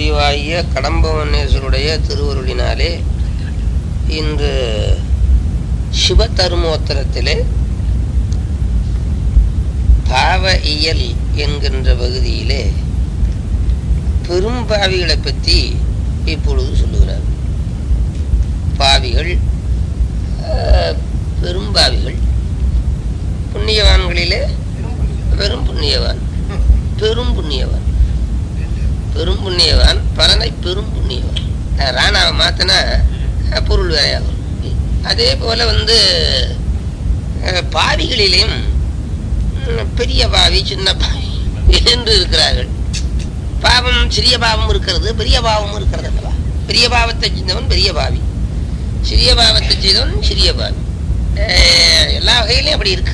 வடிவாகிய கடம்பவனேஸ்வருடைய திருவருளினாலே இன்று சிவதருமோத்தரத்திலே பாவ இயல் என்கின்ற பகுதியிலே பெரும்பாவிகளை பற்றி இப்பொழுது சொல்லுகிறார் பாவிகள் அஹ், பெரும்பாவிகள் புண்ணியவான்களிலே பெரும் புண்ணியவான் பெரும் புண்ணியவான் பெரும் புண்ணியவான் பலனை பெரும் புண்ணியவான் அஹ் ராணாவை மாத்தினா அஹ், பொருள் வேறையாகும் அதே போல வந்து அஹ், பாவிகளிலேயும் ம், பெரிய பாவி சின்ன பாவி என்று இருக்கிறார்கள் பாவம் சிறிய பாவம் இருக்கிறது பெரிய பாவமும் இருக்கிறது அல்லவா பெரிய பாவத்தை செய்தவன் பெரிய பாவி சிறிய பாவத்தை செய்தவன் சிறிய பாவி அஹ், எல்லா வகையிலையும் அப்படி இருக்கு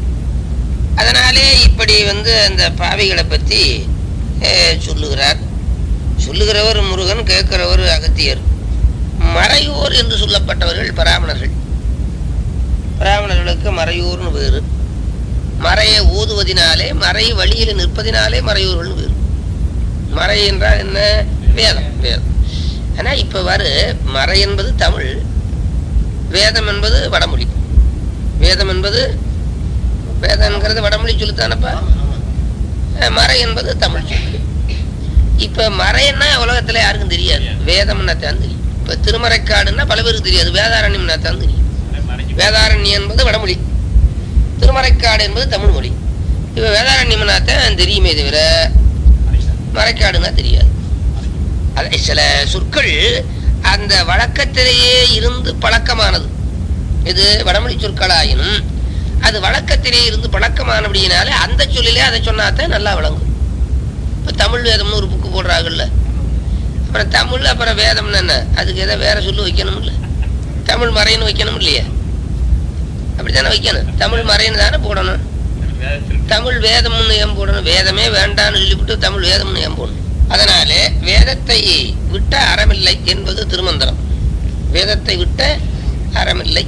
அதனாலே இப்படி வந்து அந்த பாவிகளை பற்றி அஹ், சொல்லுகிறார் சொல்லுகிறவர் முருகன் கேட்கிறவர் அகத்தியர் மறையோர் என்று சொல்லப்பட்டவர்கள் பிராமணர்கள் பிராமணர்களுக்கு மறையோர்னு பேரு மறையை ஓதுவதினாலே மறை வழியில் நிற்பதினாலே மறையோர்கள் பேரு மறை என்றால் என்ன வேதம் வேதம் ஆனா இப்ப வரு மறை என்பது தமிழ் வேதம் என்பது வடமொழி வேதம் என்பது வேதம்ங்கிறது வடமொழி சொல்லுத்தானப்பா அஹ் மறை என்பது தமிழ் சொல்லு இப்ப மறைன்னா உலகத்துல யாருக்கும் தெரியாது வேதம்னா தான் தெரியும் இப்ப திருமறைக்காடுன்னா பல பேருக்கு தெரியாது வேதாரண்யம்னா தான் தெரியும் வேதாரண்யம் என்பது வடமொழி திருமறைக்காடு என்பது தமிழ் மொழி இப்ப வேதாரண்யம்னா தான் தெரியுமே தவிர மறைக்காடுன்னா தெரியாது அது சில சொற்கள் அந்த வழக்கத்திலேயே இருந்து பழக்கமானது இது வடமொழி சொற்களாயினும் அது வழக்கத்திலே இருந்து பழக்கமானபடியினாலே அந்த சொல்லிலே அதை சொன்னாதான் நல்லா விளங்கும் இப்போ தமிழ் வேதம்னு ஒரு புக்கு போடுறாங்கல்ல அப்புறம் தமிழ் அப்புறம் வேதம்னு என்ன அதுக்கு ஏதோ வேற சொல்லு வைக்கணும்ல தமிழ் மறைன்னு வைக்கணும் இல்லையா அப்படித்தானே வைக்கணும் தமிழ் மறைன்னு தானே போடணும் தமிழ் வேதம்னு ஏன் போடணும் வேதமே வேண்டாம்னு சொல்லிவிட்டு தமிழ் வேதம்னு ஏன் போடணும் அதனாலே வேதத்தை விட்ட அறமில்லை என்பது திருமந்திரம் வேதத்தை விட்ட அறமில்லை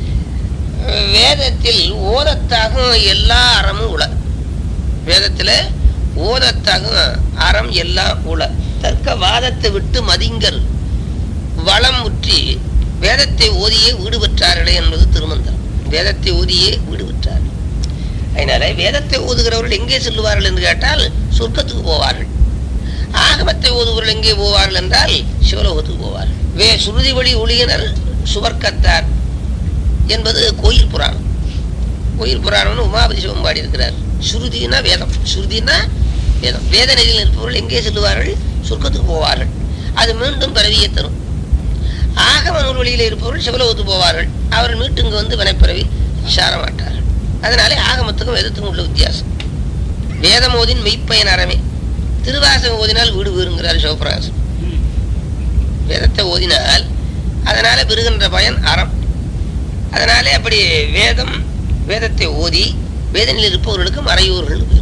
அஹ் வேதத்தில் ஓதத்தாகும் எல்லா அறமும் உள வேதத்துல ஓதத்தாகும் அறம் எல்லாம் உள தர்க்க வாதத்தை விட்டு மதிங்கர் வளம் முற்றி வேதத்தை ஓதியே வீடு பெற்றார்களே என்பது திருமந்திரம் வேதத்தை ஓதியே வீடு பெற்றார்கள் அதனால வேதத்தை ஓதுகிறவர்கள் எங்கே செல்லுவார்கள் என்று கேட்டால் சொர்க்கத்துக்கு போவார்கள் ஆகமத்தை ஓதுபவர்கள் எங்கே போவார்கள் என்றால் சிவலோகத்துக்கு போவார்கள் வே சுருதி வழி ஒளியினர் சுவர்க்கத்தார் என்பது கோயில் புராணம் கோயில் புராணம்னு உமாபதி சிவம் பாடி இருக்கிறார் சுருதினா வேதம் சுருதினா வேதம் வேத நெறியில் இருப்பவர்கள் எங்கே செல்லுவார்கள் சொர்க்கத்துக்கு போவார்கள் அது மீண்டும் பிறவியை தரும் ஆகம நூல் வழியில் இருப்பவர்கள் சிவலோகத்துக்கு போவார்கள் அவர்கள் மீட்டு இங்கு வந்து வினைப்பிறவி சார மாட்டார்கள் அதனாலே ஆகமத்துக்கும் வேதத்துக்கும் உள்ள வித்தியாசம் வேதம் ஓதின் மெய்ப்பயன் அறமே திருவாசகம் ஓதினால் வீடு வீருங்கிறார் சிவபிரகாசம் வேதத்தை ஓதினால் அதனால பெறுகின்ற பயன் அறம் அதனாலே அப்படி வேதம் வேதத்தை ஓதி வேதனையில் இருப்பவர்களுக்கு மறையூர்கள் பேர்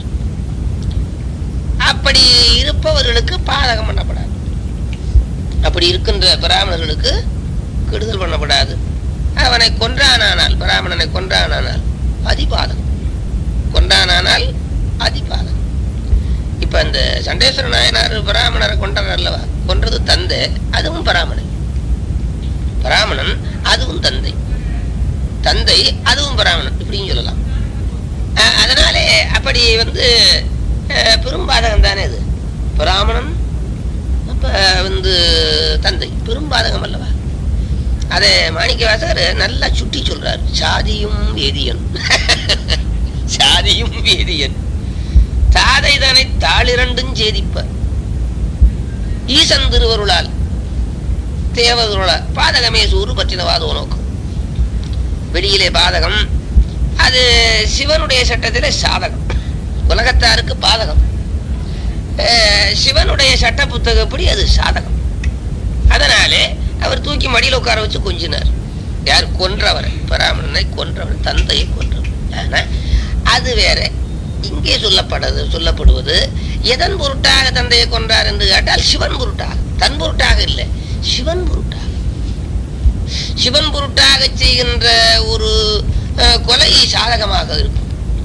அப்படி இருப்பவர்களுக்கு பாதகம் பண்ணப்படாது அப்படி இருக்கின்ற பிராமணர்களுக்கு கெடுதல் பண்ணப்படாது அவனை கொன்றானானால் பிராமணனை கொன்றானானால் அதிபாதகம் கொன்றானானால் அதிபாதகம் இப்ப இந்த சண்டேஸ்வர நாயனார் பிராமணரை கொன்றார் அல்லவா கொன்றது தந்தை அதுவும் பிராமணன் பிராமணன் அதுவும் தந்தை தந்தை அதுவும் பிராமணன் இப்படின்னு சொல்லலாம் அஹ் அதனாலே அப்படி வந்து அஹ், பெரும்பாதகம் தானே இது பிராமணன் அப்ப வந்து தந்தை பெரும்பாதகம் அல்லவா அதை மாணிக்க வாசகர் நல்லா சுட்டி சொல்றார் சாதியும் வேதியன் சாதியும் வேதியன் தாதை தனை தாளிரண்டும் சேதிப்ப ஈசன் திருவருளால் தேவருள பாதகமே சூறு பற்றினவாதோ நோக்கம் வெளியிலே பாதகம் அது சிவனுடைய சட்டத்திலே சாதகம் உலகத்தாருக்கு பாதகம் அஹ் சிவனுடைய சட்ட புத்தகப்படி அது சாதகம் அதனாலே அவர் தூக்கி மடியில் உட்கார வச்சு கொஞ்சினார் யார் கொன்றவர் பராமரனை கொன்றவர் தந்தையை கொன்றவர் ஆனா அது வேற இங்கே சொல்லப்படுது சொல்லப்படுவது எதன் பொருட்டாக தந்தையை கொன்றார் என்று கேட்டால் சிவன் பொருட்டாக தன் பொருட்டாக இல்லை சிவன் பொருட்டாக சிவன் பொருட்டாக செய்கின்ற ஒரு அஹ், கொலை சாதகமாக இருக்கும்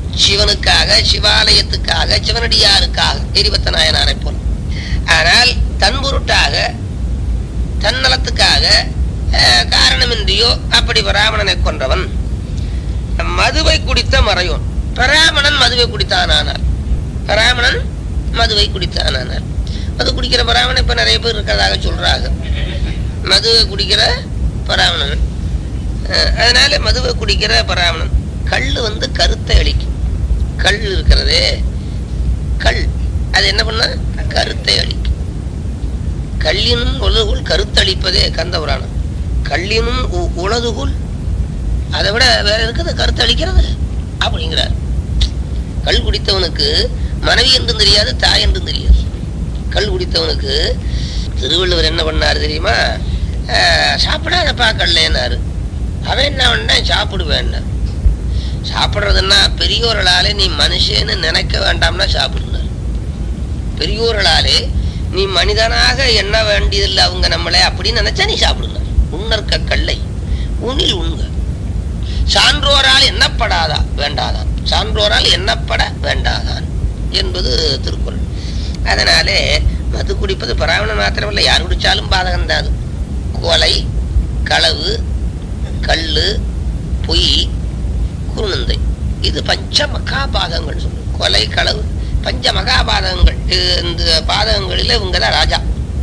சிவனுக்காக சிவாலயத்துக்காக சிவனடியாருக்காக எரிபத்த நாயனாரை போல ஆனால் தன் பொருட்டாக தன்னலத்துக்காக அஹ், காரணமின்றியோ அப்படி பிராமணனை கொன்றவன் மதுவை குடித்த மறையோன் பராமணன் மதுவை குடித்தானானால் பராமணன் மதுவை குடித்தானானால் மது குடிக்கிற பராமணன் இப்ப நிறைய பேர் இருக்கிறதாக சொல்றாங்க மதுவை குடிக்கிற பராமணன் அஹ், அதனால மதுவை குடிக்கிற பராமணன் கல் வந்து கருத்தை அளிக்கும் கல் இருக்கிறதே கல் அது என்ன பண்ண கருத்தை அளிக்கும் கல்லினும் உலகுள் கருத்தளிப்பதே கந்தபுராணம் கல்லினும் உ- உலகுள் அதை விட வேற இருக்குது கருத்து அளிக்கிறது அப்படிங்கிறார் கல் குடித்தவனுக்கு மனைவி என்றும் தெரியாது தாய் என்றும் தெரியாது கல் குடித்தவனுக்கு திருவள்ளுவர் என்ன பண்ணாரு தெரியுமா அஹ், சாப்பிடாதப்பா கல்லேனாரு அவன் என்ன பண்ணான் சாப்பிடுவேன் சாப்பிடுறதுன்னா பெரியோர்களாலே நீ மனுஷன்னு நினைக்க வேண்டாம்னா சாப்பிடுனார் பெரியோர்களாலே நீ மனிதனாக எண்ண வேண்டியதில்லை அவங்க நம்மளை அப்படின்னு நினைச்சா நீ சாப்பிடுனார் உன்னற்க கல்லை உன்னில் உண்க சான்றோரால் எண்ணப்படாதா வேண்டாதான் சான்றோரால் எண்ணப்பட வேண்டாதான் என்பது திருக்குறள் அதனாலே மது குடிப்பது பராமணம் மாத்திரமல்ல யார் குடிச்சாலும் பாதகம் தான் அது கொலை களவு கள்ளு பொய் குருநந்தை இது பஞ்ச மகாபாதகங்கள் சொல்லு கொலை களவு பஞ்ச மகாபாதகங்கள் இது இந்த பாதகங்களில் இவங்க தான் ராஜா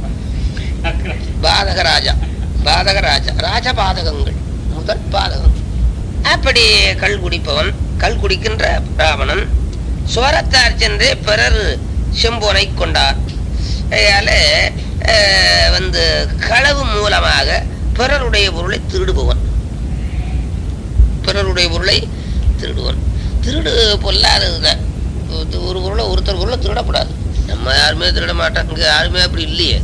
பாதக ராஜா பாதக ராஜா ராஜ பாதகங்கள் முதல் பாதகம் அப்படி கள் குடிப்பவன் கல் குடிக்கின்ற ராவணன் சுவரத்தார் சென்றே பிறர் செம்போனை கொண்டார் அதனால அஹ், வந்து களவு மூலமாக பிறருடைய பொருளை திருடுபவன் பிறருடைய பொருளை திருடுவன் திருடு பொல்லாததுதான் ஒரு- ஒரு பொருளை ஒருத்தர் பொருளை திருடக்கூடாது நம்ம யாருமே திருட மாட்டோம் இங்க யாருமே அப்படி இல்லையே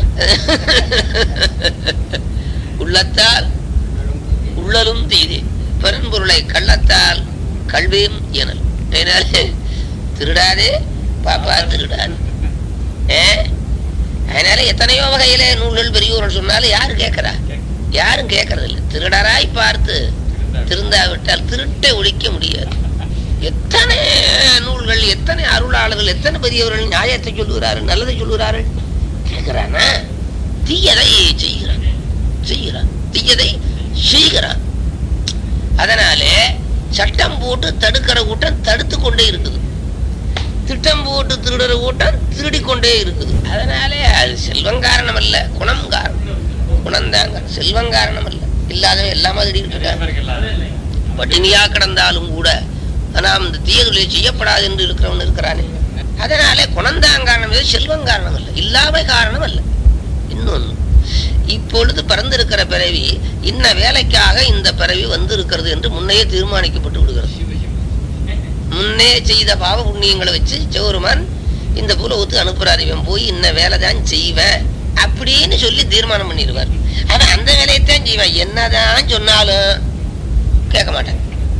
உள்ளத்தால் உள்ளலும் தீதே பெரும் பொருளை கள்ளத்தால் கல்வியும் எனல் அதனாலே திருடாதே பாப்பா திருடான் ஏ அதனால எத்தனையோ வகையில நூல்கள் பெரியோர்கள் சொன்னாலும் யாரு கேட்கறா யாரும் கேட்கறது இல்லை திருடராய் பார்த்து திருந்தாவிட்டால் திருட்டை ஒழிக்க முடியாது எத்தனை நூல்கள் எத்தனை அருளாளர்கள் எத்தனை பெரியவர்கள் நியாயத்தை சொல்லுகிறார்கள் நல்லதை சொல்லுகிறார்கள் கேட்கிறானா தீயதை செய்கிறான் செய்கிறான் தீயதை செய்கிறான் அதனாலே சட்டம் போட்டு தடுக்கிற கூட்டம் தடுத்து கொண்டே இருக்குது திட்டம் போட்டு திருடுற கூட்டம் திருடி கொண்டே இருக்குது அதனாலே அது செல்வம் காரணம் அல்ல குணம் காரணம் குணம்தாங்க செல்வம் காரணம் அல்ல இல்லாதவன் எல்லாமே திருடிட்டு இருக்கான் பட்டினியா கிடந்தாலும் கூட நாம் இந்த தீயர்களை செய்யப்படாது என்று இருக்கிறவன் இருக்கிறானே அதனாலே குணந்தான் காரணம் இல்லை செல்வம் காரணம் அல்ல இல்லாமை காரணம் அல்ல இன்னொன்னு இப்பொழுது பிறந்திருக்கிற பிறவி இன்ன வேலைக்காக இந்த பிறவி வந்திருக்கிறது என்று முன்னையே தீர்மானிக்கப்பட்டு விடுகிறது முன்னே செய்த பாவ புண்ணியங்களை வச்சு சௌருமான் இந்த புலவுக்கு அனுப்புறாரு இவன் போய் இன்ன வேலை தான் செய்வேன் அப்படின்னு சொல்லி தீர்மானம் பண்ணிடுவார் அவன் அந்த வேலையைத்தான் செய்வான் என்னதான் சொன்னாலும் கேட்க மாட்டான்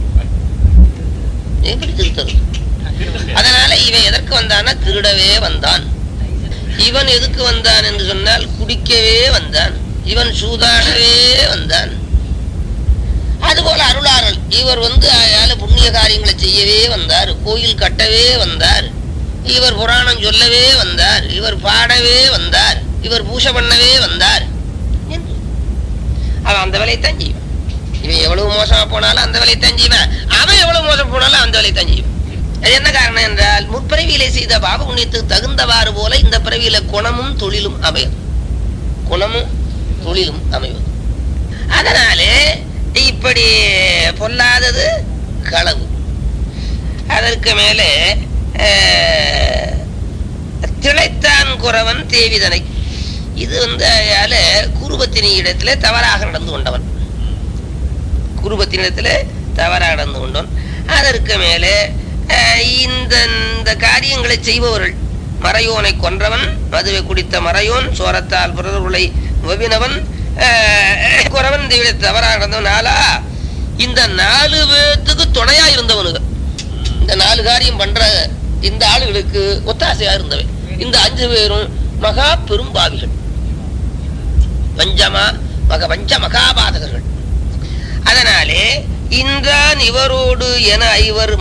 எப்படி திருத்தது அதனால இவன் எதற்கு வந்தான்னா திருடவே வந்தான் இவன் எதுக்கு வந்தான் என்று சொன்னால் குடிக்கவே வந்தான் இவன் சூதாடவே வந்தான் அதுபோல அருளாளர் இவர் வந்து அயால புண்ணிய காரியங்களை செய்யவே வந்தார் கோயில் கட்டவே வந்தார் இவர் புராணம் சொல்லவே வந்தார் இவர் பாடவே வந்தார் இவர் பூஜை பண்ணவே வந்தார் என்று. அவன் அந்த வேலையைத்தான் செய்வான் இவன் எவ்வளவு மோசமா போனாலும் அந்த வேலையைத்தான் செய்வான் அவன் எவ்வளவு மோசம் போனாலும் அந்த வேலையைத்தான் செய்வான் அது என்ன காரணம் என்றால் முற்பிறவியிலே செய்த பாப புண்ணியத்துக்கு தகுந்தவாறு போல இந்த பிறவியில குணமும் தொழிலும் அமையும் குணமும் தொழிலும் அமைவது அதனாலே இப்படி பொல்லாதது களவு அதற்கு மேலே அஹ், திளைத்தான் குறவன் தேவிதனை இது வந்து அயால குருபத்தினி இடத்துல தவறாக நடந்து கொண்டவன் குருபத்தினிடத்துல தவறாக நடந்து கொண்டவன் அதற்கு மேலே அஹ், இந்த இந்த காரியங்களை செய்பவர்கள் மறையோனை கொன்றவன் மதுவை குடித்த மறையோன் சோரத்தால் பிறர்களை வெவினவன் அஹ், குறவன் தீவிர தவறாக நடந்தவனாலா இந்த நாலு பேத்துக்கு துணையா இருந்தவனுங்க இந்த நாலு காரியம் பண்ற இந்த ஆளுகளுக்கு ஒத்தாசையா இருந்தவன் இந்த அஞ்சு பேரும் மகா பெரும்பாவிகள் பஞ்சமா மக பஞ்ச மகாபாதகர்கள் அதனாலே இன்றான் இவரோடு என ஐவர்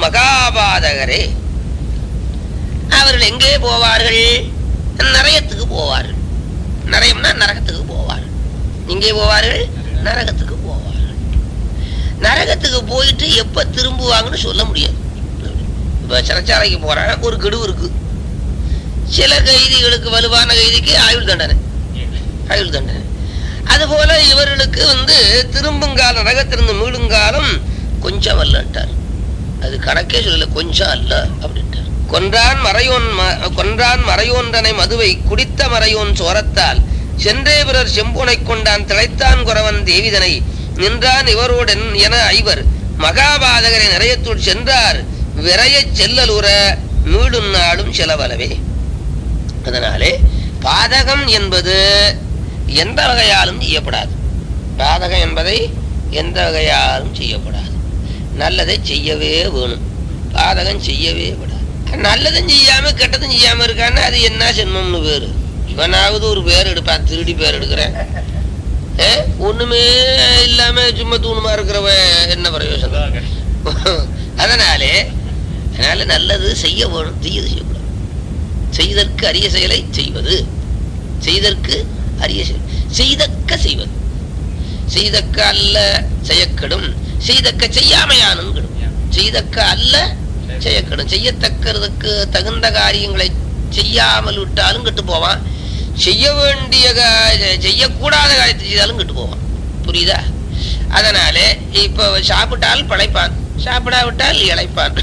மகாபாதகரே அவர்கள் எங்கே போவார்கள் நரயத்துக்கு போவார்கள் நரயம்னா நரகத்துக்கு போவார்கள் எங்கே போவார்கள் நரகத்துக்கு போவார்கள் நரகத்துக்கு போயிட்டு எப்ப திரும்புவாங்கன்னு சொல்ல முடியாது இப்ப சிறைச்சாலைக்கு போறான் ஒரு கெடு இருக்கு சில கைதிகளுக்கு வலுவான கைதிக்கு ஆயுள் தண்டனை ஆயுள் தண்டனை அதுபோல இவர்களுக்கு வந்து திரும்புங்கால நரகத்திலிருந்து மீளுங்காலம் கொஞ்சம் அல்லன்ட்டார் அது கணக்கே சொல்லல கொஞ்சம் அல்ல அப்படின்ட்டார் கொன்றான் மறையோன் ம- கொன்றான் மறையோன்றனை மதுவை குடித்த மறையோன் சோரத்தால் சென்றே பிறர் செம்புனை கொண்டான் திளைத்தான் குறவன் தேவிதனை நின்றான் இவரோடன் என ஐவர் மகாபாதகரை நிறையத்துள் சென்றார் விரையச் செல்லலுற மீடும் நாடும் செலவலவே அதனாலே பாதகம் என்பது எந்த வகையாலும் செய்யப்படாது பாதகம் என்பதை எந்த வகையாலும் செய்யப்படாது நல்லதை செய்யவே வேணும் பாதகம் செய்யவே விடாது நல்லதும் செய்யாம கெட்டதும் செய்யாம இருக்கான்னு அது என்ன சென்மம்னு பேரு இவனாவது ஒரு பேர் எடுப்பான் திருடி பேர் எடுக்கிறேன் ஏ? ஒண்ணுமே இல்லாம சும்மா தூணுமா இருக்கிறவ என்ன பிரயோஜனம் அதனாலே அதனால நல்லது செய்ய வேணும் தீயது செய்யக்கூடாது செய்தற்கு அரிய செயலை செய்வது செய்தற்கு அரிய செயல் செய்தக்க செய்வது செய்தக்க அல்ல செய்யக்கெடும் செய்தக்க செய்யாமையானும் கெடும் செய்தக்க அல்ல செய்யக்கெடும் செய்யத்தக்கிறதுக்கு தகுந்த காரியங்களை செய்யாமல் விட்டாலும் கெட்டு போவான் செய்ய வேண்டிய கா- செய்யக்கூடாத காரியத்தை செய்தாலும் கெட்டு போவான் புரியுதா அதனாலே இப்ப சாப்பிட்டால் பழைப்பான் சாப்பிடாவிட்டால் இழைப்பான்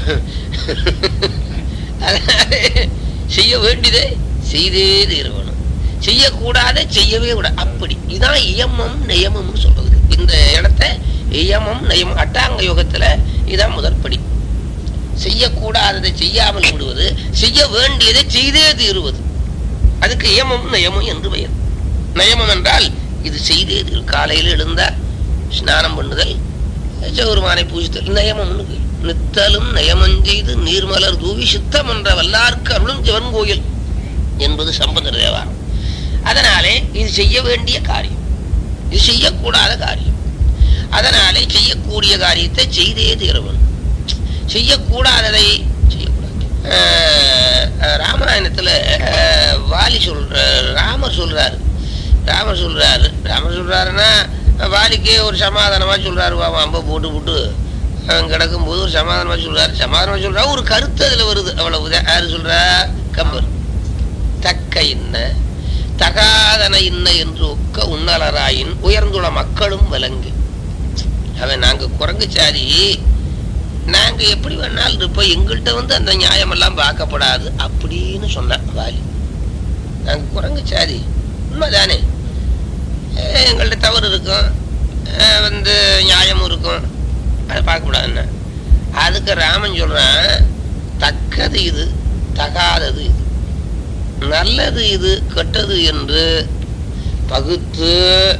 அதனாலே செய்ய வேண்டியதை செய்தே தீரணும் செய்யக்கூடாத செய்யவே கூடாது அப்படி இதான் இயமம் நியமம்னு சொல்றது இந்த இடத்த இயமம் நியமம் அட்டாங்க யோகத்துல இதான் முதற்படி செய்யக்கூடாததை செய்யாமல் விடுவது செய்ய வேண்டியதை செய்தே தீருவது அதுக்கு இயமம் நயமம் என்று பெயர் நயமம் என்றால் இது செய்தே தீரும் காலையில் எழுந்தா ஸ்நானம் பண்ணுதல் சௌருமானை பூஜித்தல் நயமம்னு பேர். நித்தலும் நயமம் செய்து நீர்மலர் தூவி சித்தம் என்ற வல்லார்க்கு அருளும் சிவன் கோயில் என்பது சம்பந்த தேவாரம் அதனாலே இது செய்ய வேண்டிய காரியம் இது செய்யக்கூடாத காரியம் அதனாலே செய்யக்கூடிய காரியத்தை செய்தே தீர வேண்டும் செய்யக்கூடாததை செய்யக்கூடாது ஆஹ் ஆஹ் ராமாயணத்துல ஆஹ் வாலி சொல்ற ராமர் சொல்றாரு ராமர் சொல்றாரு ராமர் சொல்றாருன்னா வாலிக்கே ஒரு சமாதானமா சொல்றாரு அவன் அம்ப போட்டு போட்டு அவன் கிடக்கும் போது ஒரு சமாதானமா சொல்றாரு சமாதானமா சொல்றா ஒரு கருத்து அதுல வருது அவ்வளவுதான் யாரு சொல்றா கம்பர் தக்க இன்ன தகாதன இன்ன என்று ஒக்க உன்னலராயின் உயர்ந்துள்ள மக்களும் விளங்கு அவன் நாங்க குரங்கு சாதி நாங்க எப்படி வேணாலும் இருப்போம் எங்கள்கிட்ட வந்து அந்த நியாயமெல்லாம் பார்க்கப்படாது அப்படின்னு சொன்னான் வாலி நாங்க குரங்கு சாதி உண்மைதானே அஹ் எங்கள்ட்ட தவறு இருக்கும் அஹ் வந்து நியாயமும் இருக்கும் அதை பார்க்கக்கூடாதுன்னு அதுக்கு ராமன் சொல்றான் தக்கது இது தகாதது இது நல்லது இது கெட்டது என்று பகுத்து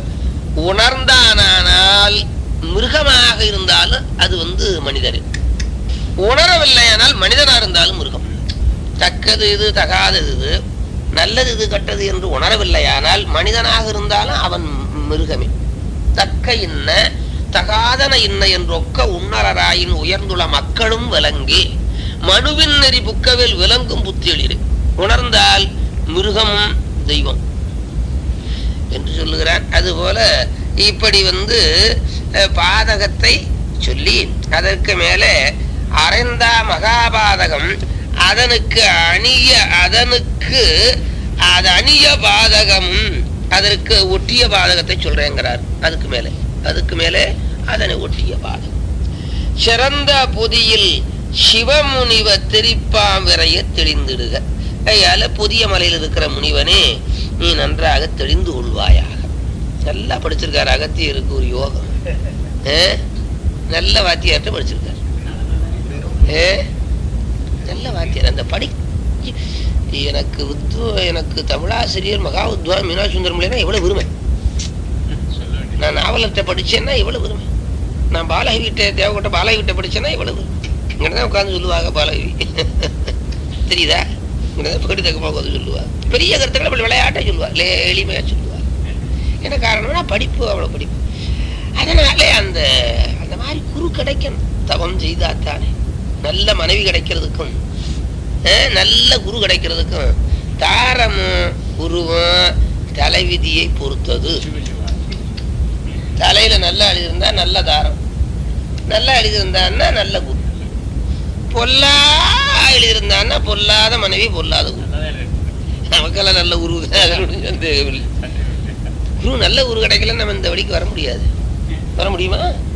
உணர்ந்தானால் மிருகமாக இருந்தாலும் அது வந்து மனிதர் உணரவில்லையானால் மனிதனா இருந்தாலும் மிருகம் தக்கது இது தகாதது இது நல்லது இது கெட்டது என்று உணரவில்லையானால் மனிதனாக இருந்தாலும் அவன் மிருகமே தக்க இன்ன தகாதன இன்ன என்றொக்க உன்னரராயின் உயர்ந்துள்ள மக்களும் விளங்கி மனுவின் நெறி புக்கவில் விளங்கும் புத்தியளிரு உணர்ந்தால் மிருகமும் தெய்வம் என்று சொல்லுகிறான் அதுபோல இப்படி வந்து அஹ், பாதகத்தை சொல்லி அதற்கு மேலே அரைந்தா மகாபாதகம் அதனுக்கு அணிய அதனுக்கு அது அணிய பாதகமும் அதற்கு ஒட்டிய பாதகத்தை சொல்றேங்கிறார் அதுக்கு மேலே அதுக்கு மேலே அதனை ஒட்டிய பாதகம் சிறந்த பொதியில் சிவமுனிவ திரிப்பாம் விரைய தெளிந்திடுக கையால புதிய மலையில் இருக்கிற முனிவனே நீ நன்றாக தெளிந்து கொள்வாயாக நல்லா படிச்சிருக்காரு அகத்தியருக்கு ஒரு யோகம் ஏ? நல்ல வாத்தியார்ட்ட படிச்சிருக்காரு ஏ நல்ல வாத்தியார் அந்த படி எனக்கு வித்வ எனக்கு தமிழாசிரியர் மகா வித்வான் மீனாட்சி சுந்தரம் இல்லைன்னா எவ்வளவு பெருமை நான் நாவலர்கிட்ட படிச்சேன்னா எவ்வளவு பெருமை நான் பாலகி கிட்ட தேவகோட்டை பாலகி கிட்ட படிச்சேன்னா எவ்வளவு பெருமை இங்கதான் உட்காந்து சொல்லுவாங்க பாலகி தெரியுதா இங்கதான் பக்கத்து தக்கமாக உட்காந்து சொல்லுவா பெரிய கருத்துக்களை அப்படி விளையாட்டை சொல்லுவா லே எளிமையா சொல்லுவா என்ன காரணம்னா படிப்பு அவ்வளவு படிப்பு அதனாலே அந்த அந்த மாதிரி குரு கிடைக்கணும் தவம் செய்தாத்தானே நல்ல மனைவி கிடைக்கிறதுக்கும் அஹ், நல்ல குரு கிடைக்கிறதுக்கும் தாரமும் குருவும் தலைவிதியை பொறுத்தது தலையில நல்லா எழுதியிருந்தா நல்ல தாரம் நல்லா எழுதியிருந்தான்னா நல்ல குரு பொல்லா எழுதியிருந்தான்னா பொல்லாத மனைவி பொல்லாத குரு நமக்கெல்லாம் நல்ல குரு அதில் ஒண்ணும் சந்தேகம் இல்லை. குரு நல்ல குரு கிடைக்கல நம்ம இந்த வழிக்கு வர முடியாது வர முடியுமா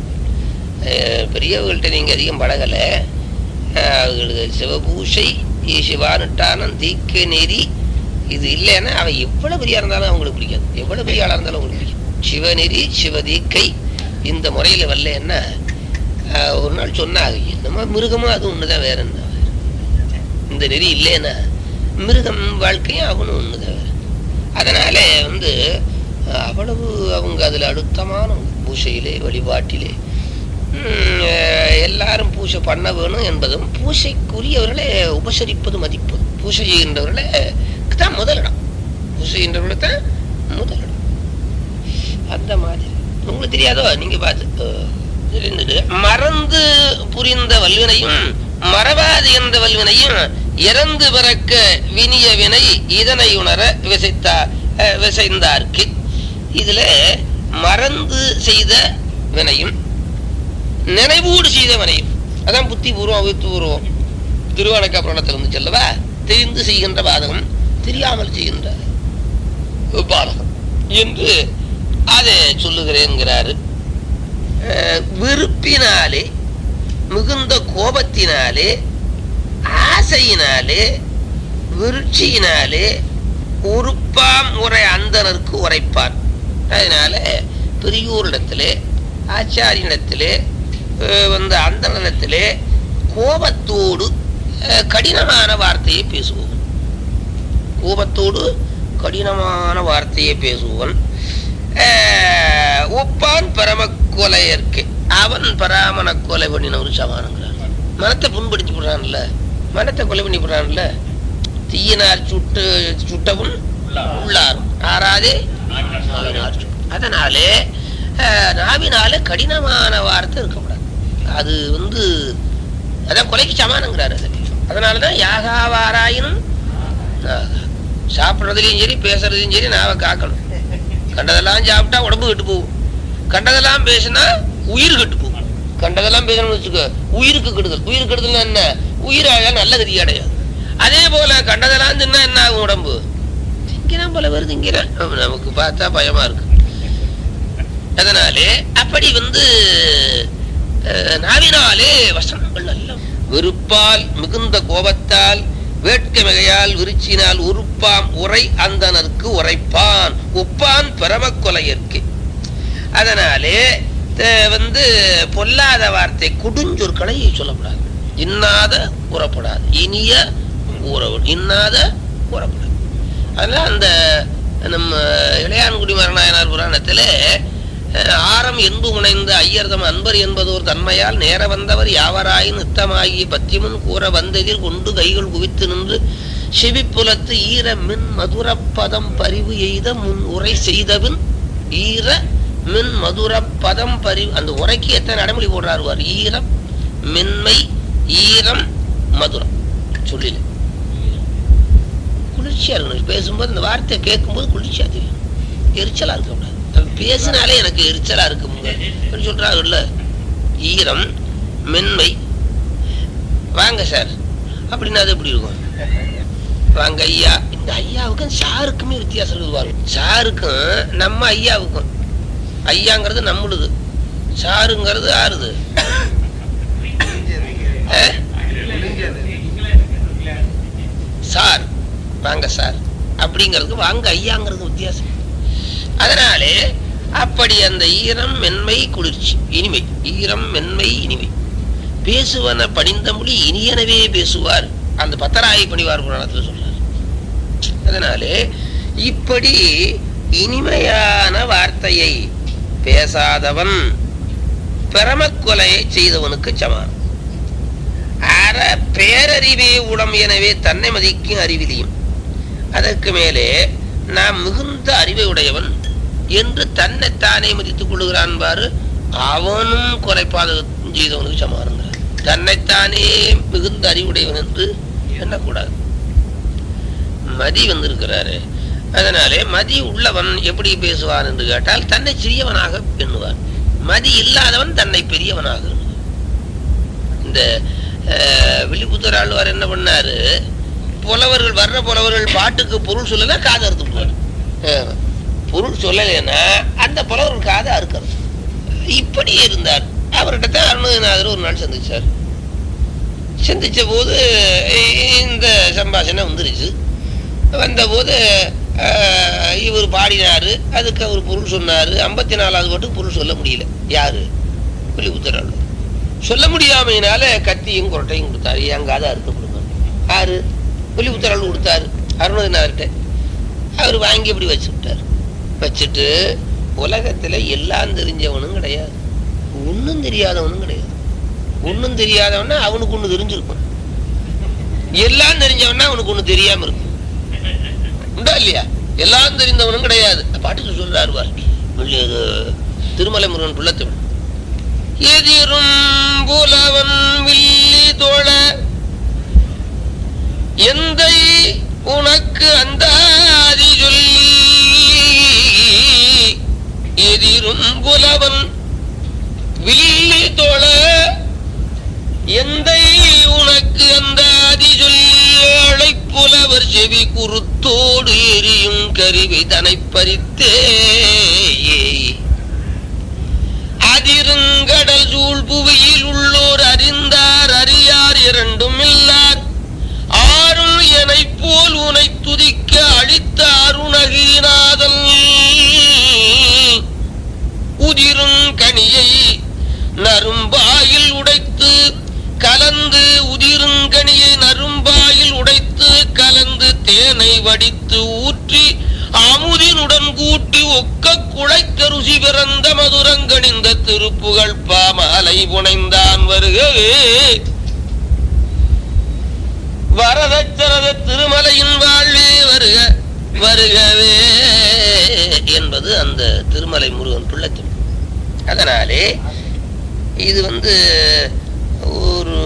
அஹ் பெரியவங்கள்ட்ட நீங்க அதிகம் பழகலை அஹ் அவங்களுக்கு சிவபூஷை சிவானுட்டானம் தீக்க நெறி இது இல்லைன்னா அவன் எவ்வளவு பெரியா இருந்தாலும் அவங்களுக்கு பிடிக்காது எவ்வளவு பெரிய ஆளா இருந்தாலும் அவங்களுக்கு பிடிக்கும் சிவநெறி சிவதீக்கை இந்த முறையில வரலன்னா அஹ் ஒரு நாள் சொன்னாங்க என்னமோ மிருகமும் அது ஒண்ணுதான் வேற என்ன இந்த நெறி இல்லைன்னா மிருகம் வாழ்க்கையும் அவனும் ஒண்ணுதான் வேற அதனால வந்து அஹ், அவ்வளவு அவங்க அதுல அழுத்தமான பூசையிலே வழிபாட்டிலே உம், அஹ், எல்லாரும் பூஜை பண்ண வேணும் என்பதும் பூசைக்குரியவர்களை உபசரிப்பது மதிப்பது பூஜை செய்கின்றவர்களை தான் முதலிடம் பூஜை செய்கின்றவர்களை தான் முதலிடம் அந்த மாதிரி உங்களுக்கு தெரியாதோ நீங்க பார்த்து அஹ், தெரிந்தது மறந்து புரிந்த வல்வினையும் மறவாது என்ற வல்வினையும் இறந்து பிறக்க வினிய வினை இதனை உணர விசைத்தா அஹ், விசைந்தார்க்கு இதுல மறந்து செய்த வினையும் நினைவூடு செய்த வினையும் அதான் புத்தி பூர்வம் அவித்து பூர்வம் திருவானக்க புராணத்திலிருந்து சொல்லவா தெரிந்து செய்கின்ற பாதகம் தெரியாமல் செய்கின்ற பாதகம் என்று அதை சொல்லுகிறேன்கிறாரு அஹ், வெறுப்பினாலே மிகுந்த கோபத்தினாலே ஆசையினாலே விருட்சியினாலே உறுப்பாம் உரை அந்தனருக்கு உரைப்பார் அதனால பெரியோரிடத்திலே ஆச்சாரியனிடத்திலே அஹ், வந்த அந்தனிடத்திலே கோபத்தோடு அஹ், கடினமான வார்த்தையை பேசுவோம் கோபத்தோடு கடினமான வார்த்தையை பேசுவன் அஹ், ஒப்பான் பரம கொலையற்கு அவன் பராமண கொலை பண்ணினவரு சமானங்கிறான் மனத்தை புண்படுத்தி போடுறான்ல மனத்தை கொலை பண்ணி போடுறான்ல தீயினார் சுட்டு சுட்டவும் உள்ளாரும் ஆறாதே நாவினார் சுட்டு. அதனாலே அஹ், நாவினால கடினமான வார்த்தை இருக்கக்கூடாது அது வந்து அதான் கொலைக்கு சமானங்கிறாரு அது அதனாலதான் யாகாவாராயினும் நாகா. சாப்பிடுறதுலயும் சரி பேசுறதுலயும் சரி நாவை காக்கணும் கண்டதெல்லாம் சாப்பிட்டா உடம்பு கெட்டு போகும் கண்டதெல்லாம் பேசினா உயிர் கெட்டு போகும் கண்டதெல்லாம் பேசணும்னு வச்சுக்கோ உயிருக்கு கெடுதல் உயிருக்கு கெடுதல்னா என்ன உயிராக நல்ல கதி அடையாது அதே போல கண்டதெல்லாம் தின்னா என்ன ஆகும் உடம்பு திங்கிறான் போல வருது திங்கிறான் நமக்கு பார்த்தா பயமா இருக்கு அதனாலே அப்படி வந்து அஹ், நாவினாலே வசனங்கள் நல்ல வெறுப்பால் மிகுந்த கோபத்தால் வேட்கை மிகையால் விருச்சினால் உறுப்பாம் உரை அந்தனருக்கு உரைப்பான் ஒப்பான் பரம கொலையற்கு அதனாலே அஹ், வந்து பொல்லாத வார்த்தை குடுஞ்சொற்களை சொல்லக்கூடாது இன்னாத கூறப்படாது இனிய கூற இன்னாத கூறப்படாது அதனால அந்த நம்ம இளையான்குடி மரணாயனார் புராணத்திலே அஹ், ஆரம் என்பு முனைந்த ஐயர்தம் அன்பர் என்பதோர் தன்மையால் நேர வந்தவர் யாவராயின் நித்தமாகிய பத்திமுன் கூற வந்ததில் கொண்டு கைகள் குவித்து நின்று செவிப்புலத்து ஈர மின் மதுரப்பதம் பரிவு எய்த முன் உரை செய்தபின் ஈர மின் மதுரப்பதம் பரிவு அந்த உரைக்கு எத்தனை அடைமொழி போடுறாரு பாரு. ஈரம் மென்மை ஈரம் மதுரம் சொல்லில குளிர்ச்சியா இருக்கணும் பேசும்போது இந்த வார்த்தை கேட்கும்போது குளிர்ச்சியா தெரியும் எரிச்சலா இருக்கக்கூடாது அது பேசினாலே எனக்கு எரிச்சலா இருக்குமுங்க அப்படின்னு சொல்றாங்கல்ல ஈரம் மென்மை வாங்க சார் அப்படின்னா அது எப்படி இருக்கும் வாங்க ஐயா இந்த ஐயாவுக்கும் சாருக்குமே வித்தியாசம் இருக்குது பாருங்க சாருக்கும் நம்ம ஐயாவுக்கும் ஐயாங்கிறது நம்மளுது சாருங்கிறது ஆறுது ஆ? சார் வாங்க சார் அப்படிங்கிறதுக்கு வாங்க ஐயாங்கிறது வித்தியாசம் அதனாலே அப்படி அந்த ஈரம் மென்மை குளிர்ச்சி இனிமை ஈரம் மென்மை இனிமை பேசுவன படிந்த மொழி இனியனவே பேசுவார் அந்த பத்தராயி பணிவார் புராணத்தில் சொல்றார் அதனாலே இப்படி இனிமையான வார்த்தையை பேசாதவன் பிரமக்கொலையை செய்தவனுக்கு சமானம் அற பேரறிவே உடம் எனவே தன்னை மதிக்கும் அறிவிலியும் அதற்கு மேலே நாம் மிகுந்த அறிவை உடையவன் என்று தன்னை தானே மதித்துக் கொள்ளுகிறான் பாரு அவனும் கொலைப்பாதகம் செய்தவனுக்கு சமானங்கிறார் தன்னைத்தானே மிகுந்த அறிவுடையவன் என்று எண்ணக்கூடாது மதி வந்திருக்கிறாரு அதனாலே மதி உள்ளவன் எப்படி பேசுவான் என்று கேட்டால் தன்னை சிறியவனாக எண்ணுவான் மதி இல்லாதவன் தன்னை பெரியவனாக எண்ணுவான். இந்த அஹ், வில்லிபுத்தூர் ஆழ்வார் என்ன பண்ணாரு புலவர்கள் வர்ற புலவர்கள் பாட்டுக்கு பொருள் சொல்லல காதை அறுத்து விடுவார் அஹ், பொருள் சொல்லலைன்னா அந்த புலவர்கள் காதை அறுக்கிறது இப்படி இருந்தார் அவர்கிட்ட தான் அருணகிரிநாதர் ஒரு நாள் சந்திச்சார் சந்திச்ச போது இந்த சம்பாஷணை வந்துருச்சு வந்தபோது ஆஹ், இவர் பாடினாரு அதுக்கு அவர் பொருள் சொன்னாரு ஐம்பத்தி நாலாவது பாட்டுக்கு பொருள் சொல்ல முடியல யாரு புலிபுத்தராள் சொல்ல முடியாமையினால கத்தியும் குரட்டையும் கொடுத்தாரு எங்காத அறுத்து கொடுங்க யாரு புலிபுத்தராள் கொடுத்தாரு அருணகிரிநாதர்கிட்ட அவர் வாங்கி அப்படி வச்சு விட்டார் வச்சுட்டு உலகத்துல எல்லாம் தெரிஞ்சவனும் கிடையாது ஒன்றும் தெரியாதவனும் கிடையாது ஒன்றும் தெரியாதவனா அவனுக்கு ஒன்று தெரிஞ்சிருக்கும் எல்லாம் தெரிஞ்சவனா அவனுக்கு ஒன்று தெரியாம இருக்கும் உண்டா இல்லையா எல்லாம் தெரிந்தவனும் கிடையாது பாட்டுக்கு சொல்றாரு பாரு வெளிய இது திருமலை முருகன் புள்ளத்தவன் எதிரும் புலவன் வில்லி தோழ எந்தை உனக்கு அந்தாதி சொல்லி எதிரும் புலவன் வில்லி தோழ எந்தை உனக்கு அந்த அதி சொல்லி ஏழை புலவர் செவி குருத்தோடு எரியும் கருவி தனை பறித்தே அதிருங்கடல் சூழ் புவியில் உள்ளோர் அறிந்தார் அறியார் இரண்டும் இல்லார் ஆறும் எனைப் போல் உனை துதிக்க அழித்த அருணகிரிநாதன் உதிரும் கனியை நரும்பாயில் உடைத்து கலந்து உதிருங்கனியை நரும்பாயில் உடைத்து கலந்து தேனை வடித்து ஊற்றி அமுதினுடன் கூட்டி ஒக்க குழைத்த ருசி பிறந்த மதுரங்கணிந்த திருப்புகழ் பாமாலை புனைந்தான் வருகவே வரதச்சரத திருமலையின் வாழ்வே வருக வருகவே என்பது அந்த திருமலை முருகன் பிள்ளைத்தம் அதனாலே இது வந்து ஒரு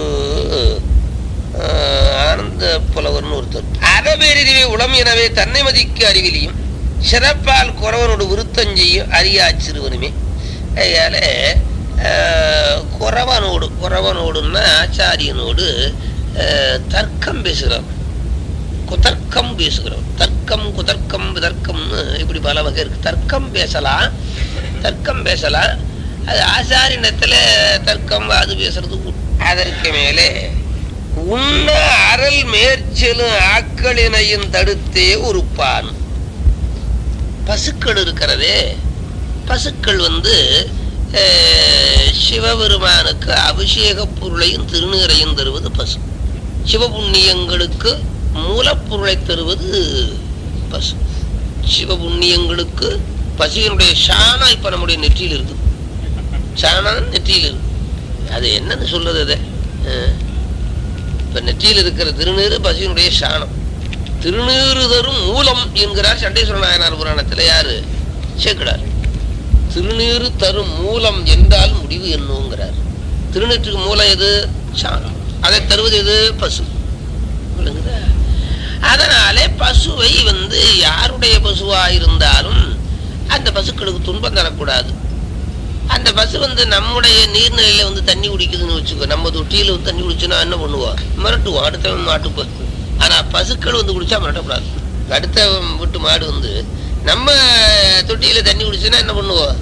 ஆஹ், ஆனந்த புலவர்னு ஒருத்தர் அறபேரிதிவே உளம் எனவே தன்னை மதிக்க அறிவிலியும் சிறப்பால் குறவனோடு விருத்தஞ்செய்யும் அறியா சிறுவனுமே அதனால ஆஹ், குறவனோடு குறவனோடுன்னா ஆச்சாரியனோடு ஆஹ், தர்க்கம் பேசுகிறான் குதர்க்கம் பேசுகிறோம் தர்க்கம் குதர்க்கம் விதர்க்கம்னு இப்படி பல வகை இருக்கு தர்க்கம் பேசலாம் தர்க்கம் பேசலாம் அது ஆசாரினத்துல தர்க்கம் அது பேசுறது உண்டு. அதற்கு மேலே உண்ண அறல் மேற்செலும் ஆக்களினையும் தடுத்தே ஒரு பான் பசுக்கள் இருக்கிறதே பசுக்கள் வந்து அஹ், சிவபெருமானுக்கு அபிஷேக பொருளையும் திருநீரையும் தருவது பசு சிவபுண்ணியங்களுக்கு மூலப்பொருளை தருவது பசு சிவபுண்ணியங்களுக்கு பசுவினுடைய சாணம் இப்ப நம்முடைய நெற்றியில் இருக்கு சாணம் நெற்றியில் இருக்கு அது என்னன்னு சொல்றது அதை அஹ், இப்ப நெற்றியில் இருக்கிற திருநீறு பசுவினுடைய சாணம் திருநீறு தரும் மூலம் என்கிறார் சண்டேஸ்வர நாயனார் புராணத்துல யாரு சேர்க்கிறார் திருநீறு தரும் மூலம் என்றால் முடிவு என்னுங்கிறார் திருநீற்றுக்கு மூலம் எது சாணம் அதை தருவது எது பசு விளங்குதா? அதனாலே பசுவை வந்து யாருடைய பசுவா இருந்தாலும் அந்த பசுக்களுக்கு துன்பம் தரக்கூடாது அந்த பசு வந்து நம்முடைய நீர்நிலையில வந்து தண்ணி குடிக்குதுன்னு வச்சுக்கோ நம்ம தொட்டியில வந்து தண்ணி குடிச்சுன்னா என்ன பண்ணுவோம் மிரட்டுவோம் அடுத்தவன் மாட்டுப்போ ஆனா பசுக்கள் வந்து குடிச்சா மிரட்டக்கூடாது அடுத்த வீட்டு மாடு வந்து நம்ம தொட்டியில தண்ணி குடிச்சுன்னா என்ன பண்ணுவோம்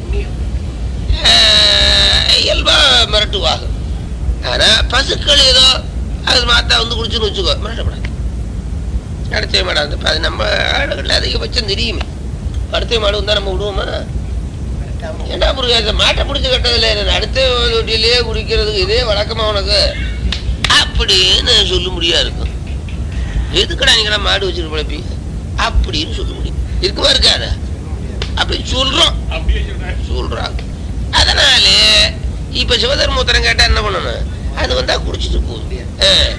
ஆஹ் இயல்பா மிரட்டுவாங்க ஆனா பசுக்கள் ஏதோ அது மாத்தா வந்து குடிச்சுன்னு வச்சுக்கோ மிரட்டக்கூடாது அடுத்த மாடு அந்த அது நம்ம ஆடுகள் அதிகபட்சம் தெரியுமே அடுத்த மாடு வந்தா நம்ம விடுவோமா ஏண்டா முருகா மாட்டை பிடிச்சி கட்டதில்ல நான் அடுத்த தொட்டிலேயே குடிக்கிறதுக்கு இதே வழக்கமா உனக்கு அப்படின்னு சொல்ல முடியா இருக்கும் எதுக்குடா நீங்கடா மாடு வச்சுட்டு பழப்பி அப்படின்னு சொல்ல முடியும் இருக்குமா இருக்காதா அப்படி சொல்றோம் சொல்றாங்க அதனாலே இப்ப சிவதர்மோத்தரம் கேட்டா என்ன பண்ணணும் அது வந்தா குடிச்சிட்டு போகுது ஆஹ்.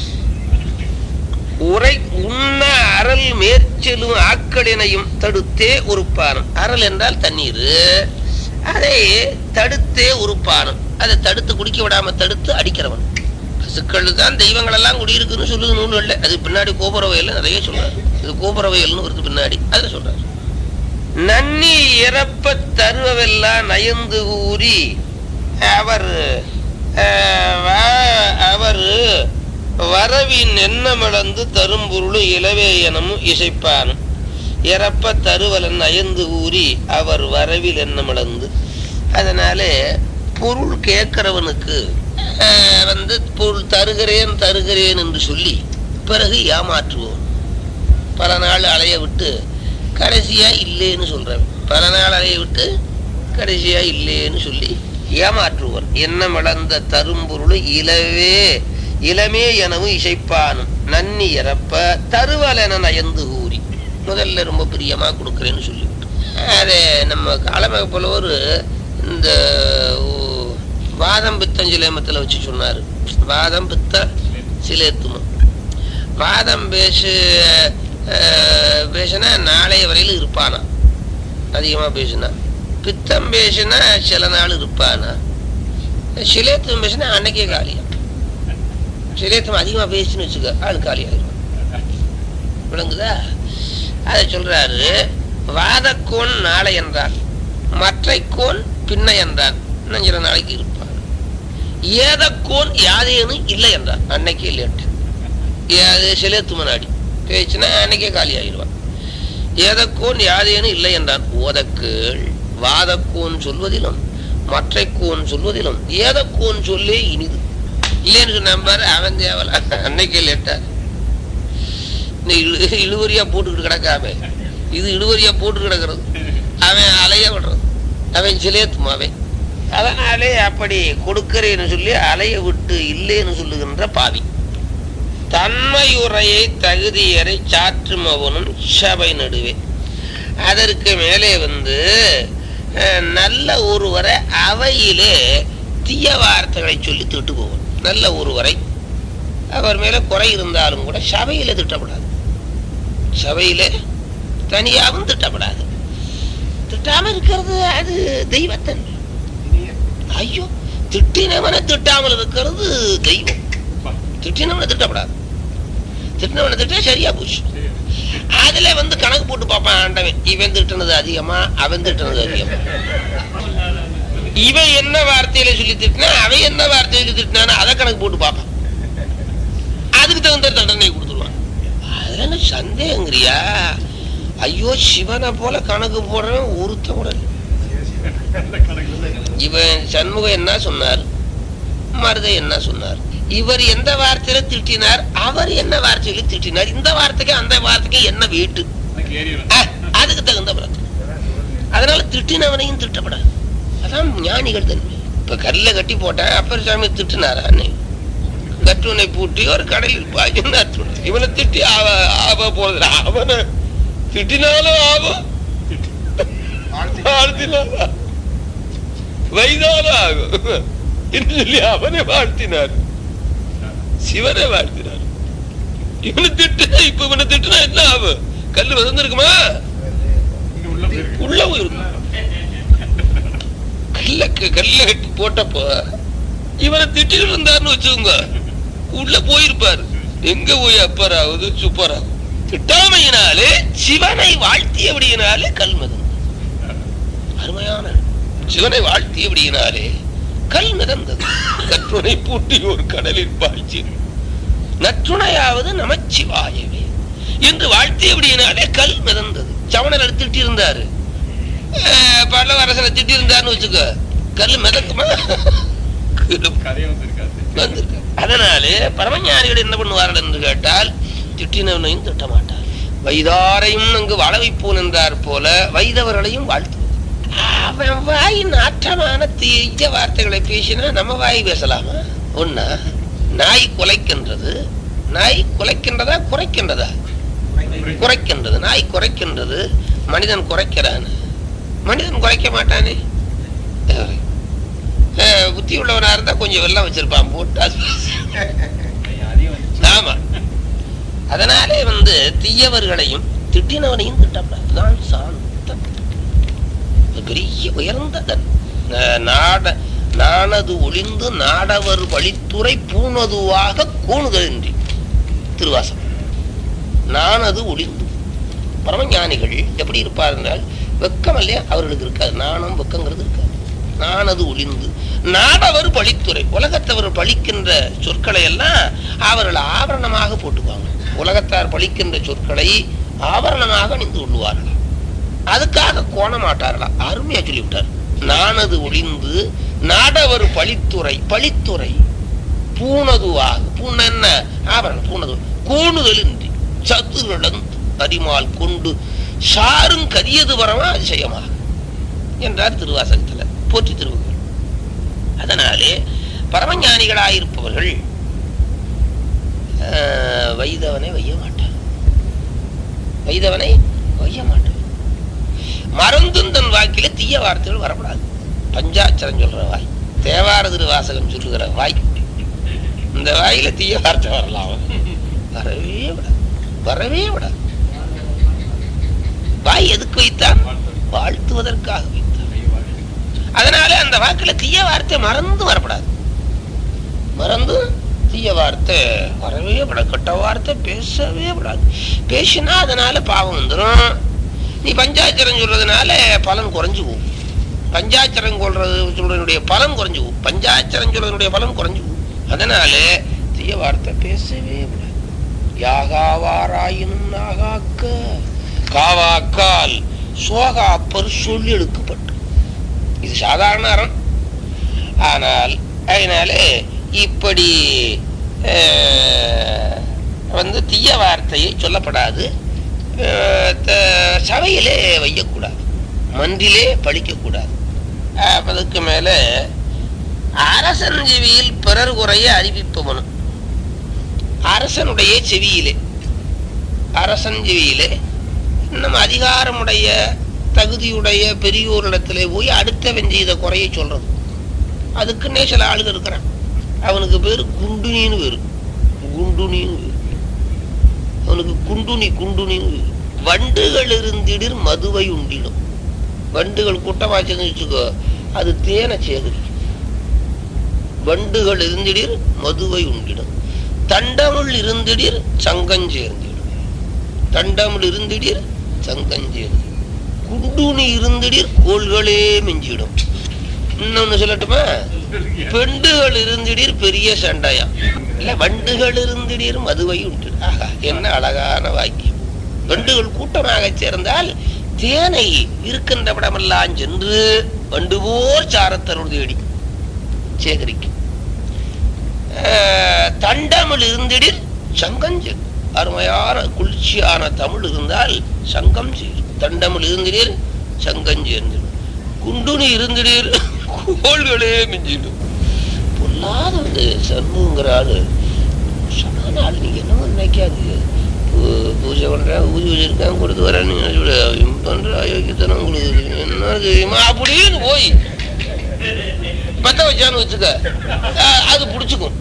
உரை உண்ண அறல் மேற்செலும் ஆக்களினையும் தடுத்தே உறுப்பானம் அறல் என்றால் தண்ணீர் அதை தடுத்தே உறுப்பானம் அதை தடுத்து குடிக்க விடாம தடுத்து அடிக்கிறவன் சிக்கல் தான் தெய்வங்கள் எல்லாம் குடியிருக்குன்னு சொல்லுது நூல்கள்ல அது பின்னாடி கோபுரவையில் நிறைய சொல்றாரு இது கோபுரவையல்னு வருது பின்னாடி அதுல சொல்றாரு நன்னி இறப்ப தருவவெல்லாம் நயந்து ஊறி அவர் அஹ், வ- அவர் வரவின் எண்ணமிழந்து தரும்பொருள் இளவேயனமும் இசைப்பானும் இறப்ப தருவலன் நயந்து ஊறி அவர் வரவில் எண்ணமிழந்து அதனால பொருள் கேட்கிறவனுக்கு அஹ், வந்து பொருள் தருகிறேன் தருகிறேன் என்று சொல்லி பிறகு ஏமாற்றுவோம் பல நாள் அலைய விட்டு கடைசியா இல்லைன்னு சொல்றவன் பல நாள் அலைய விட்டு கடைசியா இல்லைன்னு சொல்லி ஏமாற்றுவர் எண்ணம் இழந்த தரும்பொருள் இலவே இளமே எனவும் இசைப்பானும் நன்னி இறப்ப தருவலென நயந்து கூறி முதல்ல ரொம்ப பிரியமா கொடுக்குறேன்னு சொல்லிவிட்டு அது நம்ம காலமாக போல ஒரு இந்த ஓ- வாதம் பித்தம் சிலேமத்தில் வச்சு சொன்னாரு வாதம் பித்த சிலேத்துமம் வாதம் பேசு அஹ், பேசுனா நாளைய வரையில் இருப்பானா அதிகமா பேசுனா பித்தம் பேசுனா சில நாள் இருப்பானா சிலேத்தம் பேசுனா அன்னைக்கே காலியா சிலேத்தம் அதிகமா பேசுன்னு வச்சுக்க ஆள் காலியாயிரும் விளங்குதா அதை சொல்றாரு வாதக்கோன் நாளை என்றான் மற்றைக்கோன் பின்ன என்றான் இன்னும் சில நாளைக்கு இருப்பான் ஏதக்கோன் யாதேனு இல்லை என்றான் அன்னைக்கு இல்லையட்டு அது சிலேத்து முன்னாடி பேச்சுனா அன்னைக்கே காலி ஆயிடுவான் ஏதக்கோன் யாதேனு இல்லை என்றான் ஓதக்கேள் வாதக்கோன் சொல்வதிலும் மற்றைக்கோன் சொல்வதிலும் ஏதக்கோன் சொல்லே இனிது இல்லைன்னு சொன்ன பாரு அவன் தேவல அன்னைக்கே லேட்டார் நீ இழு இழுவரியா போட்டுக்கிட்டு கிடக்காம இது இழுவரியா போட்டு கிடக்கிறது அவன் அலைய விடுறது அவன் சிலேத்தும் அவன் அதனாலே அப்படி கொடுக்கிறேன்னு சொல்லி அலைய விட்டு இல்லைன்னு சொல்லுகின்ற பாவி தன்மையுரையை தகுதியரை சாற்றுமவனும் சபை நடுவே அதற்கு மேலே வந்து அஹ், நல்ல ஒருவரை அவையிலே தீய வார்த்தைகளை சொல்லி திட்டு போவன் நல்ல ஒருவரை அவர் மேல குறை இருந்தாலும் கூட சபையில திட்டப்படாது சபையில தனியாகவும் திட்டப்படாது திட்டாம இருக்கிறது அது தெய்வத்தன் ஐயோ திட்டினவனை திட்டாமல் இருக்கிறது தெய்வம் திட்டினவனை திட்டப்படாது திட்டினவனை திட்டா சரியா போச்சு அதுல வந்து கணக்கு போட்டு பார்ப்பான் ஆண்டவன் இவன் திட்டினது அதிகமா அவன் திட்டினது அதிகமா இவன் என்ன வார்த்தையில சொல்லி திட்டினா அவன் என்ன வார்த்தையில திட்டினான்னு அதை கணக்கு போட்டு பார்ப்பான் அதுக்கு தகுந்த தண்டனை கொடுத்துருவான் அதுல என்ன சந்தேகங்கிறியா ஐயோ சிவனை போல கணக்கு போடுறவன் ஒருத்த கூட இல்லை. இவன் சண்முகம் என்ன சொன்னார் மருதை என்ன சொன்னார் இவர் எந்த வார்த்தையில திட்டினார் அவர் என்ன வார்த்தையில திட்டினார் இந்த வார்த்தைக்கு அந்த வார்த்தைக்கு என்ன வீட்டு அதுக்கு தகுந்த பிறகு அதனால திட்டினவனையும் திட்டப்படாது அதான் ஞானிகள் தன்மை இப்ப கல்ல கட்டி போட்டேன் அப்பர் சாமி திட்டினாரா அன்னை கட்டுனை பூட்டி ஒரு கடலில் பாய்ச்சினார் இவனை திட்டி ஆவ ஆவ போறது அவனை திட்டினாலும் ஆகும் வாழ்த்தினாலும் ஆகும். வைதாலும் ஆகும் என்று சொல்லி அவனை வாழ்த்தினார் சிவனை வாழ்த்தினார் இவனை திட்டுனா இப்ப இவனை திட்டுனா என்ன ஆகும் கல்லு வந்திருக்குமா உள்ள போயிருக்கும் கல்ல கல்ல கட்டி போட்டப்போ இவனை திட்டிட்டு இருந்தாருன்னு வச்சுக்கோங்க உள்ள போயிருப்பாரு எங்க போய் அப்பராவது சுப்பராகும் திட்டாமையினாலே சிவனை வாழ்த்தியபடியினாலே கல் மிதந்தது அருமையான இடம். சிவனை வாழ்த்தியபடியினாலே கல் மிதந்தது கற்றுணை பூட்டி ஒரு கடலில் பாய்ச்சி நற்றுணையாவது நமச்சிவாயவே என்று வாழ்த்தியபடியினாலே கல் மிதந்தது சவணர் திட்டி இருந்தாரு பல்லவரசனை திட்டி இருந்தாருன்னு வச்சுக்கோ கல் மிதக்குமா வந்திருக்கு அதனாலே பரமஞானிகள் என்ன பண்ணுவார்கள் என்று கேட்டால் திட்டினவனையும் திட்ட மாட்டார் வைதாரையும் அங்கு வாழ வைப்போன் என்றார் போல வைதவர்களையும் வாழ்த்துவது அவன் வாய் நாற்றமான தீய வார்த்தைகளை பேசினா நம்ம வாய் பேசலாமா ஒன்னா நாய் குலைக்கின்றது நாய் குலைக்கின்றதா குறைக்கின்றதா குறைக்கின்றது நாய் குறைக்கின்றது மனிதன் குறைக்கிறான் மனிதன் குறைக்க மாட்டானே அஹ், புத்தி உள்ளவனா இருந்தா கொஞ்சம் வெள்ளம் வச்சிருப்பான் போட்டு அது ஆமா அதனாலே வந்து தீயவர்களையும் திட்டினவனையும் திட்டப்படாது தான் சாந்தம் அது பெரிய உயர்ந்த தன் அஹ், நாட நானது ஒளிந்து நாடவர் வழித்துறை பூணதுவாக கூணுதலின்றி திருவாசம் நானது ஒளிந்து பரமஞானிகள் எப்படி இருப்பார் என்றால் வெக்கம் இல்லையா அவர்களுக்கு இருக்காது நாணம் வெக்கங்கிறது இருக்காது நானது ஒளிந்து நாடவர் பழித்துறை உலகத்தவர் பழிக்கின்ற சொற்களை எல்லாம் அவர்கள் ஆபரணமாக போட்டுக்குவாங்க உலகத்தார் பழிக்கின்ற சொற்களை ஆபரணமாக அணிந்து கொள்வார்கள் அதுக்காக கோண மாட்டார்களாம் அருமையா சொல்லிவிட்டார் நானது ஒளிந்து நாடவர் பழித்துறை பழித்துறை பூணதுவாக பூண என்ன ஆபரணம் பூணது கூணுதல் இன்றி சத்துருடன் அரிமால் கொண்டு சாரும் கரியது வரமா அதிசயமாக என்றார் திருவாசகத்தில் போற்றி திருவுகள் அதனாலே பரமஞானிகளாயிருப்பவர்கள் ஆஹ், வைதவனை வைய மாட்டார் வைதவனை வைய மாட்டார் மறந்தும் தன் வாக்கில தீய வார்த்தைகள் வரக்கூடாது பஞ்சாட்சரம் சொல்ற வாய் தேவார திருவாசகம் சொல்லுகிற வாய் இந்த வாயில தீய வார்த்தை வரலாம் வரவே விடாது வரவே விடாது வாய் எதுக்கு வைத்தான் வாழ்த்துவதற்காக வைத்தான் அதனால அந்த வாக்குல தீய வார்த்தை மறந்து வரப்படாது மறந்து தீய வார்த்தை வரவே விடாது கெட்ட வார்த்தை பேசவே விடாது பேசினா அதனால பாவம் வந்துடும் நீ பஞ்சாட்சரம் சொல்றதுனால பலன் குறைஞ்சு போகும் பஞ்சாட்சரம் சொல்றது சொல்றதுடைய பலன் குறைஞ்சு போகும் பஞ்சாட்சரம் சொல்றதுடைய பலன் குறைஞ்சு போகும் அதனால தீய வார்த்தை பேசவே விடாது யாகாவாராயினும் நாகாக்க காவாக்கால் சோகாப்பர் சொல்லி எடுக்கப்பட்டு இது சாதாரண அறம் ஆனால் அதனாலே இப்படி அஹ், வந்து தீய வார்த்தையை சொல்லப்படாது அஹ், த- சபையிலே வையக்கூடாது மன்றிலே பழிக்கக்கூடாது அஹ், அதுக்கு மேலே அரசன் செவியில் பிறர் குறைய அறிவிப்பவனும் அரசனுடைய செவியிலே அரசன் செவியிலே நம்ம அதிகாரமுடைய தகுதியுடைய பெரியோரிடத்திலே போய் அடுத்தவன் செய்த குறையை சொல்றது அதுக்குன்னே சில ஆளுங்க இருக்கிறான் அவனுக்கு பேரு குண்டுனின்னு பேரு குண்டுனின்னு பேரு அவனுக்கு குண்டுனி குண்டுனின்னு பேரு வண்டுகள் இருந்திடிர் மதுவை உண்டிடும் வண்டுகள் கூட்டமாச்சுன்னு வச்சுக்கோ அது தேனை சேகரிக்கும் வண்டுகள் இருந்திடிர் மதுவை உண்டிடும் தண்டமுள் இருந்திடிர் சங்கஞ்சேர்ந்திடும் தண்டமுள் இருந்திடிர் சங்கஞ்சேர்ந்து குண்டுனி இருந்திடிர் கோள்களே மிஞ்சிடும் இன்னொன்னு சொல்லட்டுமா பெண்டுகள் இருந்திடீர் பெரிய சண்டையா இல்ல வண்டுகள் இருந்திடீர் மதுவை உண்டு ஆகா என்ன அழகான வாக்கியம் வண்டுகள் கூட்டமாக சேர்ந்தால் தேனை இருக்கின்ற விடமெல்லாம் சென்று வண்டு போர் சாரத்தருள் தேடி சேகரிக்கும் ஆஹ், தண்டமிழ் இருந்திடில் சங்கஞ்சு அருமையான குளிர்ச்சியான தமிழ் இருந்தால் சங்கம் சேரும் தண்டமிழ் இருந்திடீர் சங்கஞ்சேர்ந்திடும் குண்டுனி இருந்திடீர் கோள்களே மிஞ்சிடும் பொல்லாத வந்து சண்முங்கிற ஆளு சொன்ன ஆள் நீங்க என்னமோ நினைக்காதீங்க பூ- பூஜை பண்றேன் ஊதி வச்சிருக்கேன் கொடுத்து வரேன் நீங்க சொல்லு, இவன் பண்ற அயோக்கியத்தனம் உங்களுக்கு என்ன தெரியுமா அப்படின்னு போய் பத்த வச்சான்னு வச்சுக்க அஹ் அது புடிச்சுக்கும்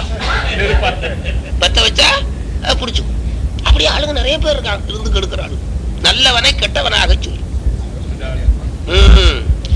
பத்த வச்சா அது புடிச்சுக்கும் அப்படி ஆளுங்க நிறைய பேர் இருக்காங்க இருந்து கெடுக்கிற ஆளு நல்லவனை கெட்டவனாக சொல்லு ம்ஹும்.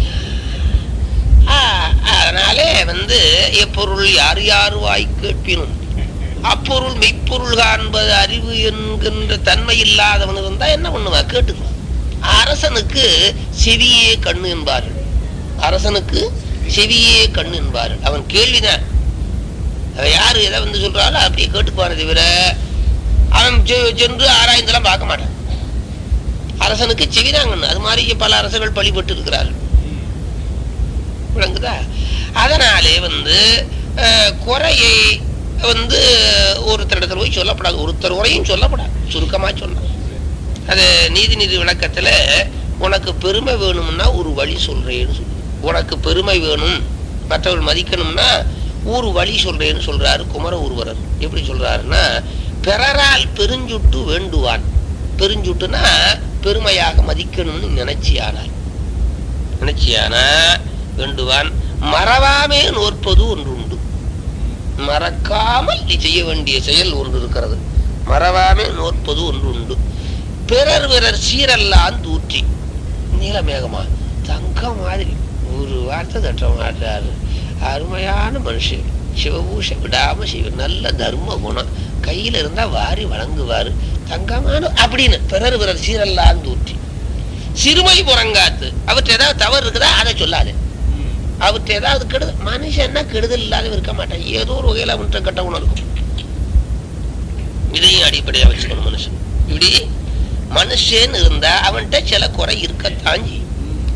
ஆ, அதனாலே வந்து எப்பொருள் யார் யார் வாய் கேட்பினும் அப்பொருள் மெய்ப்பொருள் காண்பது அறிவு என்கின்ற தன்மை இல்லாதவன் இருந்தா என்ன பண்ணுவா கேட்டுக்குவான் அரசனுக்கு செவியே கண்ணு என்பார்கள் அரசனுக்கு செவியே கண்ணு என்பார்கள் அவன் கேள்விதான் அவன் யாரு எதை வந்து சொல்றாலும் அப்படியே கேட்டுக்குவானே தவிர அவன் செ- சென்று ஆராய்ந்தெல்லாம் பார்க்க மாட்டான் அரசனுக்கு செவிதாங்கன்னு அது மாதிரி பல அரசர்கள் பழிபட்டு இருக்கிறார்கள் விளங்குதா அதனாலே வந்து அஹ், குறையை வந்து ஒருத்தரிடத்துல போய் சொல்லப்படாது ஒருத்தர் குறையும் சொல்லப்படாது சுருக்கமா சொல்லலாம் அது நீதிநீதி விளக்கத்துல உனக்கு பெருமை வேணும்னா ஒரு வழி சொல்றேன்னு சொல்லு உனக்கு பெருமை வேணும் மற்றவர்கள் மதிக்கணும்னா ஒரு வழி சொல்றேன்னு சொல்றாரு குமர ஒருவரர் எப்படி சொல்றாருன்னா பிறரால் பெருஞ்சுட்டு வேண்டுவான் பெருஞ்சுட்டுனா பெருமையாக மதிக்கணும்னு நினைச்சியானார் நினைச்சியானா வேண்டுவான் மறவாமே நோற்பது ஒன்று உண்டு மறக்காமல் நீ செய்ய வேண்டிய செயல் ஒன்று இருக்கிறது மறவாமே நோற்பது ஒன்று உண்டு பிறர் பிறர் சீரெல்லாம் தூற்றி நீலமேகமா தங்கம் மாதிரி ஒரு வார்த்தை தட்ட மாட்டாரு அருமையான மனுஷன் சிவபூஷை விடாம செய்வ நல்ல தர்ம குணம் கையில இருந்தா வாரி வழங்குவாரு தங்கமான அப்படின்னு பிறர் பிறர் சீரல்லாம் தூற்றி சிறுமை புறங்காத்து அவற்றை ஏதாவது தவறு இருக்குதா அதை சொல்லாது அவற்றை ஏதாவது கெடுதல் மனுஷன்னா கெடுதல் இல்லாத இருக்க மாட்டான் ஏதோ ஒரு வகையில அவன்கிட்ட கெட்ட குணம் இருக்கும் இதையும் அடிப்படையா வச்சுக்கணும் மனுஷன் இப்படி மனுஷன் இருந்தா அவன்கிட்ட சில குறை இருக்கத்தான் செய்யும்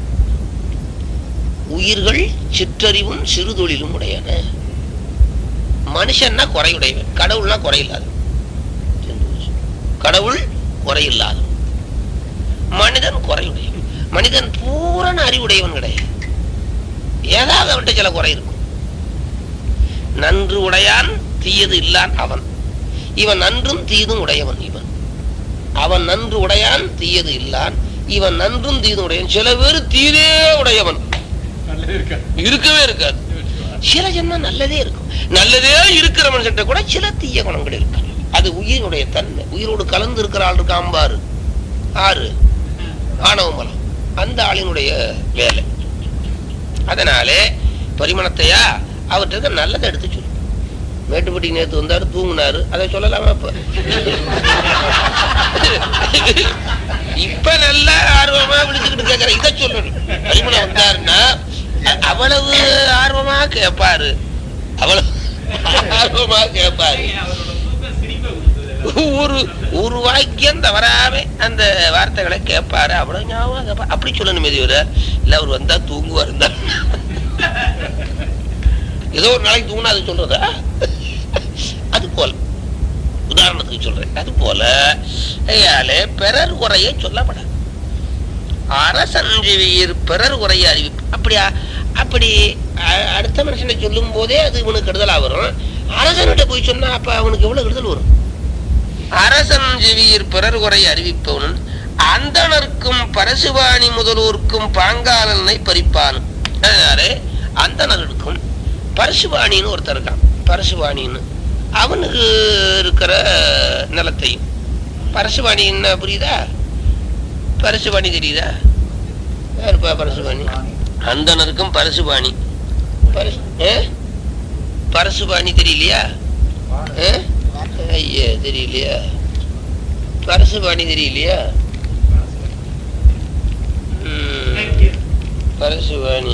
உயிர்கள் சிற்றறிவும் சிறுதொழிலும் உடையன மனுஷன்னா குறையுடையவன் கடவுள்னா குறையில்லாதவன் கடவுள் குறையில்லாதவன் மனிதன் குறையுடையவன் மனிதன் பூரண அறிவுடையவன் கிடையாது ஏதாவது அவன்கிட்ட சில குறை இருக்கும் நன்று உடையான் தீயது இல்லான் அவன் இவன் நன்றும் தீதும் உடையவன் இவன் அவன் நன்று உடையான் தீயது இல்லான் இவன் நன்றும் தீதும் உடையவன் சில பேர் தீதே உடையவன் இருக்கவே இருக்காது சில ஜென்மம் நல்லதே இருக்கும் நல்லதே இருக்கிற மனுஷன் கூட சில தீய குணங்கள் இருக்கு அது உயிரினுடைய தன்மை உயிரோடு கலந்து இருக்கிற ஆள் இருக்கான் பாரு ஆறு ஆணவ மலம் அந்த ஆளினுடைய வேலை அதனாலே பரிமணத்தையா அவர்கிட்ட நல்லதை எடுத்து சொல்லு மேட்டுப்பட்டி நேத்து வந்தாரு தூங்குனாரு அதை சொல்லலாமா இப்ப இப்ப நல்லா ஆர்வமா விழிச்சுக்கிட்டு கேக்குற இதை சொல்லணும் பரிமளம் வந்தாருன்னா அ- அவ்வளவு ஆர்வமா கேட்பாரு அவ்வளவு ஆர்வமா கேட்பாரு ஒரு ஒரு வாக்கியம் தவறாம அந்த வார்த்தைகளை கேட்பாரு அவ்வளவு ஞாபகம் கேட்பாரு அப்படி சொல்லணும் தவிர இல்ல அவர் வந்தா தூங்குவார் இருந்தா ஏதோ ஒரு நாளைக்கு தூங்கினா அது சொல்றதா அது போல உதாரணத்துக்கு சொல்றேன் அது போல ஐயாலே பிறர் குறையை சொல்லப்படாது அரசஞ்செவியர் பிறர் குறையை அறிவிப்பு அப்படியா அப்படி அ- அடுத்த மனுஷனை சொல்லும் போதே அது இவனுக்கு கெடுதலா வரும் அரசன்கிட்ட போய் சொன்னா அப்ப அவனுக்கு எவ்வளவு கெடுதல் வரும் அரசன் செவியர் பிறர் குறை அறிவிப்பவனும் அந்தணர்க்கும் பரசுவாணி முதல்வோர்க்கும் பாங்காலனை பறிப்பானும் அதனால அந்தணர்களுக்கும் பரசுவாணின்னு ஒருத்தர் இருக்கான் பரசுவாணின்னு அவனுக்கு இருக்கிற நிலத்தையும் பரசுவாணி என்ன புரியுதா பரசுவாணி தெரியுதா யாருப்பா பரசுவாணி அந்தணருக்கும் பரசுவாணி பரசு ஏ? பரசுவாணி தெரியலையா ஏ? ஐயா தெரியலையா பரசுவாணி தெரியலையா ம், பரசுவாணி